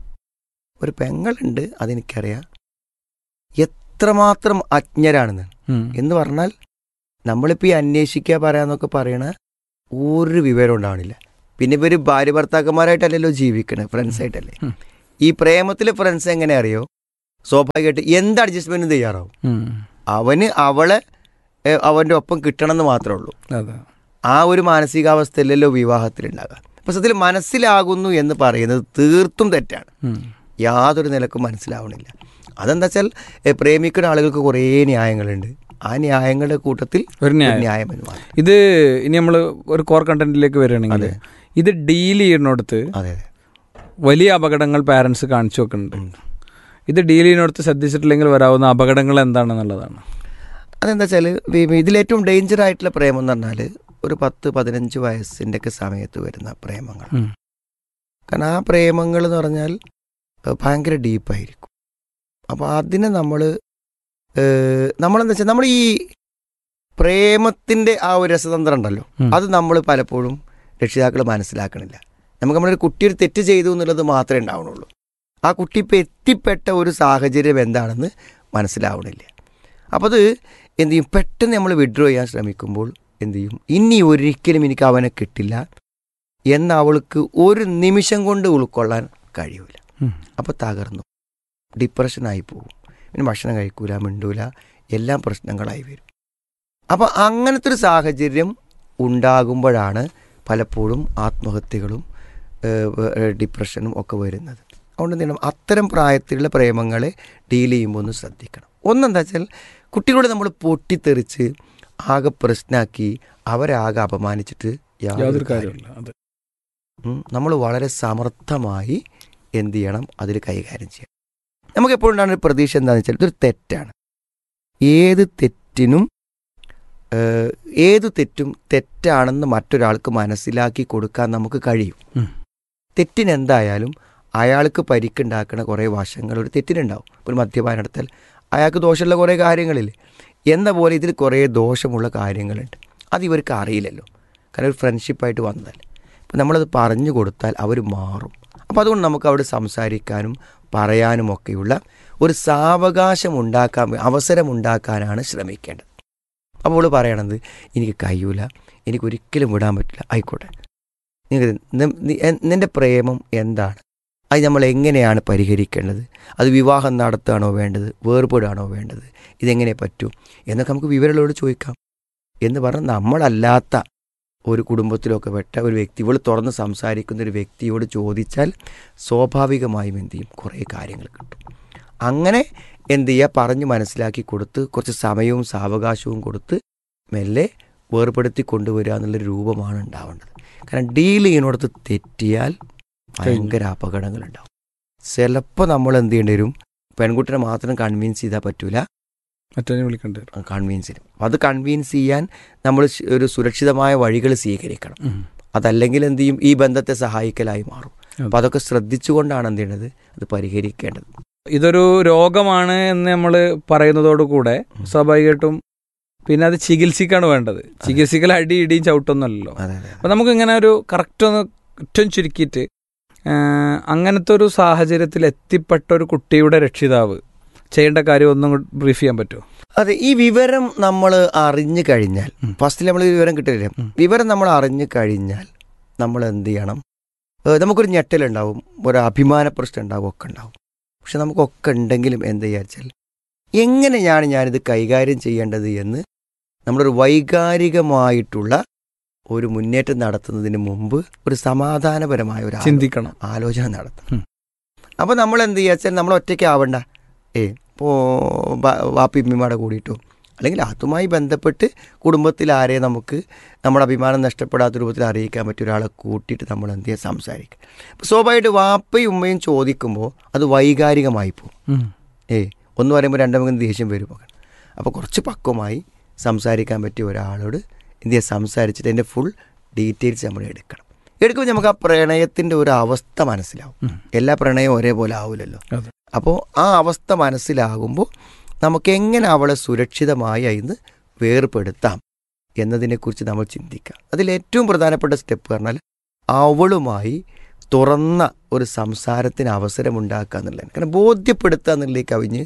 ഒരു പെങ്ങളുണ്ട് അതെനിക്കറിയാം എത്രമാത്രം അജ്ഞരാണെന്ന് ഉം. എന്ന് പറഞ്ഞാൽ നമ്മളിപ്പോൾ ഈ അന്വേഷിക്കുക പറയാന്നൊക്കെ പറയണ ഒരു വിവരം ഉണ്ടാവണില്ല പിന്നെ ഇവർ ഭാര്യ ഭർത്താക്കന്മാരായിട്ടല്ലല്ലോ ജീവിക്കണേ ഫ്രണ്ട്സായിട്ടല്ലേ ഉം. ഈ പ്രേമത്തിലെ ഫ്രണ്ട്സ് എങ്ങനെ അറിയോ സ്വാഭാവികമായിട്ട് എന്ത് അഡ്ജസ്റ്റ്മെന്റും തയ്യാറാവും ഉം. അവന് അവളെ ഏഹ്, അവൻ്റെ ഒപ്പം കിട്ടണമെന്ന് മാത്രമേ ഉള്ളൂ അതെ ആ ഒരു മാനസികാവസ്ഥയിലല്ലോ വിവാഹത്തിലുണ്ടാകുക അപ്പോൾ സത്യത്തിൽ മനസ്സിലാകുന്നു എന്ന് പറയുന്നത് തീർത്തും തെറ്റാണ് ഉം. യാതൊരു നിലക്കും മനസ്സിലാവണില്ല അതെന്താ വെച്ചാൽ ഏഹ്, പ്രേമിക്കുന്ന ആളുകൾക്ക് കുറേ ന്യായങ്ങളുണ്ട് ആ ന്യായങ്ങളുടെ കൂട്ടത്തിൽ ഒരു ഒരു ന്യായം ന്യായം എന്ന് മാത്രം ഇത് ഇനി നമ്മൾ ഒരു കോർ കണ്ടന്റിലേക്ക് വരികയാണെങ്കിൽ അതെ. ഇത് ഡീൽ ചെയ്യുന്നിടത്ത് അതെ അതെ വലിയ അപകടങ്ങൾ പാരന്റ്സ് കാണിച്ചു വെക്കുന്നുണ്ട് ഇത് ഡീൽ ചെയ്യുന്നിടത്ത് ശ്രദ്ധിച്ചിട്ടില്ലെങ്കിൽ വരാവുന്ന അപകടങ്ങൾ എന്താണെന്നുള്ളതാണ് അതെന്താ വെച്ചാൽ ഇതിലേറ്റവും ഡേഞ്ചർ ആയിട്ടുള്ള പ്രേമം എന്ന് പറഞ്ഞാൽ ഒരു പത്ത് പതിനഞ്ച് വയസ്സിൻ്റെ ഒക്കെ സമയത്ത് വരുന്ന പ്രേമങ്ങൾ ഉം. കാരണം ആ പ്രേമങ്ങൾ എന്ന് പറഞ്ഞാൽ ഏഹ്, ഭയങ്കര ഡീപ്പായിരിക്കും അപ്പോൾ അതിനെ നമ്മൾ നമ്മളെന്താ വെച്ചാൽ നമ്മൾ ഈ പ്രേമത്തിൻ്റെ ആ ഒരു രസതന്ത്രം ഉണ്ടല്ലോ ഉം. അത് നമ്മൾ പലപ്പോഴും രക്ഷിതാക്കൾ മനസ്സിലാക്കണില്ല നമുക്ക് നമ്മളൊരു കുട്ടി ഒരു തെറ്റ് ചെയ്തു എന്നുള്ളത് മാത്രമേ ഉണ്ടാവുന്നുള്ളൂ ആ കുട്ടി ഇപ്പം എത്തിപ്പെട്ട ഒരു സാഹചര്യം എന്താണെന്ന് മനസ്സിലാവണില്ല അപ്പോൾ അത് എന്ത് ചെയ്യും പെട്ടെന്ന് നമ്മൾ വിഡ്രോ ചെയ്യാൻ ശ്രമിക്കുമ്പോൾ എന്ത് ചെയ്യും ഇനി ഒരിക്കലും എനിക്ക് അവനെ കിട്ടില്ല എന്ന് അവൾക്ക് ഒരു നിമിഷം കൊണ്ട് ഉൾക്കൊള്ളാൻ കഴിയൂല ഉം. അപ്പോൾ തകർന്നു ഡിപ്രഷനായി പോകും പിന്നെ ഭക്ഷണം കഴിക്കൂല മിണ്ടൂല എല്ലാം പ്രശ്നങ്ങളായി വരും അപ്പോൾ അങ്ങനത്തെ ഒരു സാഹചര്യം ഉണ്ടാകുമ്പോഴാണ് പലപ്പോഴും ആത്മഹത്യകളും ഏഹ്, ഏഹ്, ഡിപ്രഷനും ഒക്കെ വരുന്നത് അതുകൊണ്ട് എന്ത് ചെയ്യണം അത്തരം പ്രായത്തിലുള്ള പ്രേമങ്ങളെ ഡീൽ ചെയ്യുമ്പോൾ ഒന്ന് ശ്രദ്ധിക്കണം ഒന്നെന്താ വെച്ചാൽ കുട്ടികളോട് നമ്മൾ പൊട്ടിത്തെറിച്ച് ആകെ പ്രശ്നമാക്കി അവരാകെ അപമാനിച്ചിട്ട് യാതൊരു കാര്യമില്ല കാര്യമില്ല അതെ നമ്മൾ വളരെ സമർത്ഥമായി എന്ത് ചെയ്യണം അതിൽ കൈകാര്യം ചെയ്യണം നമുക്ക് എപ്പോഴും ഉണ്ടാകുന്ന ഒരു പ്രതീക്ഷ എന്താണെന്ന് വെച്ചാൽ ഇതൊരു തെറ്റാണ് ഏത് തെറ്റിനും ഏഹ്, ഏത് തെറ്റും തെറ്റാണെന്ന് മറ്റൊരാൾക്ക് മനസ്സിലാക്കി കൊടുക്കാൻ നമുക്ക് കഴിയും ഉം. തെറ്റിനെന്തായാലും അയാൾക്ക് പരിക്കുണ്ടാക്കുന്ന കുറേ വശങ്ങൾ ഒരു തെറ്റിനുണ്ടാവും ഒരു മദ്യപാനം എടുത്താൽ അയാൾക്ക് ദോഷമുള്ള കുറേ കാര്യങ്ങളില്ലേ എന്ന പോലെ ഇതിൽ കുറേ ദോഷമുള്ള കാര്യങ്ങളുണ്ട് അത് ഇവർക്ക് അറിയില്ലല്ലോ കാരണം ഒരു ഫ്രണ്ട്ഷിപ്പായിട്ട് വന്നതല്ലേ അപ്പം നമ്മളത് പറഞ്ഞു കൊടുത്താൽ അവർ മാറും അപ്പോൾ അതുകൊണ്ട് നമുക്ക് അവിടെ സംസാരിക്കാനും പറയാനും ഒക്കെയുള്ള ഒരു സാവകാശം ഉണ്ടാക്കാൻ അവസരം ഉണ്ടാക്കാനാണ് ശ്രമിക്കേണ്ടത് അപ്പോൾ അവൾ പറയണത് എനിക്ക് കഴിയൂല എനിക്ക് ഒരിക്കലും വിടാൻ പറ്റില്ല ആയിക്കോട്ടെ നിങ്ങൾക്ക് നി- നി- എ- നിന്റെ പ്രേമം എന്താണ് അത് നമ്മൾ എങ്ങനെയാണ് പരിഹരിക്കേണ്ടത് അത് വിവാഹം നടത്തുകയാണോ വേണ്ടത് വേർപെടുകയാണോ വേണ്ടത് ഇതെങ്ങനെ പറ്റൂ എന്നൊക്കെ നമുക്ക് വിവരങ്ങളോട് ചോദിക്കാം എന്ന് പറഞ്ഞാൽ നമ്മളല്ലാത്ത ഒരു കുടുംബത്തിലൊക്കെ പെട്ട ഒരു വ്യക്തി ഇവൾ തുറന്ന് സംസാരിക്കുന്ന ഒരു വ്യക്തിയോട് ചോദിച്ചാൽ സ്വാഭാവികമായും എന്ത് ചെയ്യും കുറേ കാര്യങ്ങൾ കിട്ടും അങ്ങനെ എന്ത് ചെയ്യുക പറഞ്ഞ് മനസ്സിലാക്കി കൊടുത്ത് കുറച്ച് സമയവും സാവകാശവും കൊടുത്ത് മെല്ലെ വേർപെടുത്തി കൊണ്ടുവരിക എന്നുള്ളൊരു രൂപമാണ് ഉണ്ടാവേണ്ടത് കാരണം ഡീൽ ചെയ്യുന്നിടത്ത് തെറ്റിയാൽ ഭയങ്കര അപകടങ്ങളുണ്ടാവും ചിലപ്പോൾ നമ്മൾ എന്ത് ചെയ്യേണ്ടി വരും പെൺകുട്ടിനെ മാത്രം കൺവിൻസ് ചെയ്താൽ പറ്റൂല മറ്റേ വിളിക്കേണ്ടി വരും കൺവിൻസ് ചെയ്യും അപ്പോൾ അത് കൺവിൻസ് ചെയ്യാൻ നമ്മൾ ശ്- ഒരു സുരക്ഷിതമായ വഴികൾ സ്വീകരിക്കണം ഉം. അതല്ലെങ്കിൽ എന്ത് ചെയ്യും ഈ ബന്ധത്തെ സഹായിക്കലായി മാറും അതെ. അപ്പോൾ അതൊക്കെ ശ്രദ്ധിച്ചുകൊണ്ടാണ് എന്ത് ചെയ്യേണ്ടത് അത് പരിഹരിക്കേണ്ടത് ഇതൊരു രോഗമാണ് എന്ന് നമ്മൾ പറയുന്നതോടുകൂടെ സ്വാഭാവികമായിട്ടും പിന്നെ അത് ചികിത്സിക്കാണ് വേണ്ടത് ചികിത്സിക്കൽ അടി ഇടിയും ചവിട്ടൊന്നുമല്ലല്ലോ അതെ അതെ അപ്പം നമുക്ക് ഇങ്ങനെ ഒരു കറക്റ്റ് ഒന്ന് ഏറ്റവും ചുരുക്കിയിട്ട് ആ, അങ്ങനത്തെ ഒരു സാഹചര്യത്തിൽ എത്തിപ്പെട്ട ഒരു കുട്ടിയുടെ രക്ഷിതാവ് ചെയ്യേണ്ട കാര്യം ഒന്നും ബ്രീഫ് ചെയ്യാൻ പറ്റുമോ അതെ ഈ വിവരം നമ്മൾ അറിഞ്ഞു കഴിഞ്ഞാൽ ഉം. ഫസ്റ്റിൽ നമ്മൾ വിവരം കിട്ടില്ല ഉം. വിവരം നമ്മൾ അറിഞ്ഞു കഴിഞ്ഞാൽ നമ്മൾ എന്ത് ചെയ്യണം ഏഹ് നമുക്കൊരു ഞെട്ടലുണ്ടാവും ഒരു അഭിമാന പ്രശ്നം ഉണ്ടാവും ഒക്കെ ഉണ്ടാവും പക്ഷെ നമുക്കൊക്കെ ഉണ്ടെങ്കിലും എന്ത് വിചാരിച്ചാൽ എങ്ങനെയാണ് ഞാനിത് കൈകാര്യം ചെയ്യേണ്ടത് എന്ന് നമ്മളൊരു വൈകാരികമായിട്ടുള്ള ഒരു മുന്നേറ്റം നടത്തുന്നതിന് മുമ്പ് ഒരു സമാധാനപരമായ ഒരു ആലോ- ചിന്തിക്കണം ആലോചന നടത്തണം ഉം. അപ്പോൾ നമ്മൾ എന്ത് ചെയ്യാച്ചാൽ നമ്മൾ ഒറ്റയ്ക്ക് ആവണ്ട ഏ ഇപ്പോൾ വാപ്പിമ്മയുടെ കൂടിയിട്ടോ അല്ലെങ്കിൽ അതുമായി ബന്ധപ്പെട്ട് കുടുംബത്തിൽ ആരെ നമുക്ക് നമ്മുടെ അഭിമാനം നഷ്ടപ്പെടാത്ത രൂപത്തിൽ അറിയിക്കാൻ പറ്റിയ ഒരാളെ കൂട്ടിയിട്ട് നമ്മൾ എന്ത് ചെയ്യുക സംസാരിക്കുക അപ്പോൾ സ്വാഭാവികമായിട്ട് വാപ്പയും ഉമ്മയും ചോദിക്കുമ്പോൾ അത് വൈകാരികമായി പോകും ഉം. ഏയ് ഒന്ന് പറയുമ്പോൾ രണ്ടാമത് ദേഷ്യം വരും മകൻ അപ്പോൾ കുറച്ച് പക്വമായി സംസാരിക്കാൻ പറ്റിയ ഒരാളോട് എന്ത് ചെയ്യുക സംസാരിച്ചിട്ട് അതിൻ്റെ ഫുൾ ഡീറ്റെയിൽസ് നമ്മൾ എടുക്കണം എടുക്കുമ്പോൾ നമുക്ക് ആ പ്രണയത്തിൻ്റെ ഒരു അവസ്ഥ മനസ്സിലാവും ഉം. എല്ലാ പ്രണയവും ഒരേപോലെ ആവില്ലല്ലോ അതെ. അപ്പോൾ ആ അവസ്ഥ മനസ്സിലാകുമ്പോൾ നമുക്ക് എങ്ങനെ അവളെ സുരക്ഷിതമായി അതിന് വേർപെടുത്താം എന്നതിനെക്കുറിച്ച് നമ്മൾ ചിന്തിക്കാം അതിൽ ഏറ്റവും പ്രധാനപ്പെട്ട സ്റ്റെപ്പ് പറഞ്ഞാൽ അവളുമായി തുറന്ന ഒരു സംസാരത്തിന് അവസരമുണ്ടാക്കുക എന്നുള്ളതാണ് കാരണം ബോധ്യപ്പെടുത്തുക എന്നുള്ളതിലേക്ക് കവിഞ്ഞ്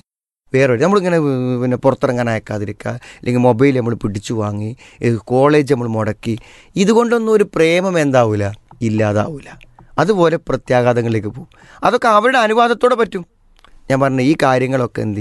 വേറൊരു നമ്മളിങ്ങനെ ഏഹ്, പിന്നെ പുറത്തിറങ്ങാൻ അയക്കാതിരിക്കുക അല്ലെങ്കിൽ മൊബൈൽ നമ്മൾ പിടിച്ചു വാങ്ങി ഏഹ്, കോളേജ് നമ്മൾ മുടക്കി ഇതുകൊണ്ടൊന്നും ഒരു പ്രേമം എന്താവില്ല ഇല്ലാതാവില്ല അതുപോലെ പ്രത്യാഘാതങ്ങളിലേക്ക് പോകും അതൊക്കെ അവരുടെ അനുവാദത്തോടെ പറ്റും ഞാൻ പറഞ്ഞ ഈ കാര്യങ്ങളൊക്കെ എന്ത് ചെയ്യും?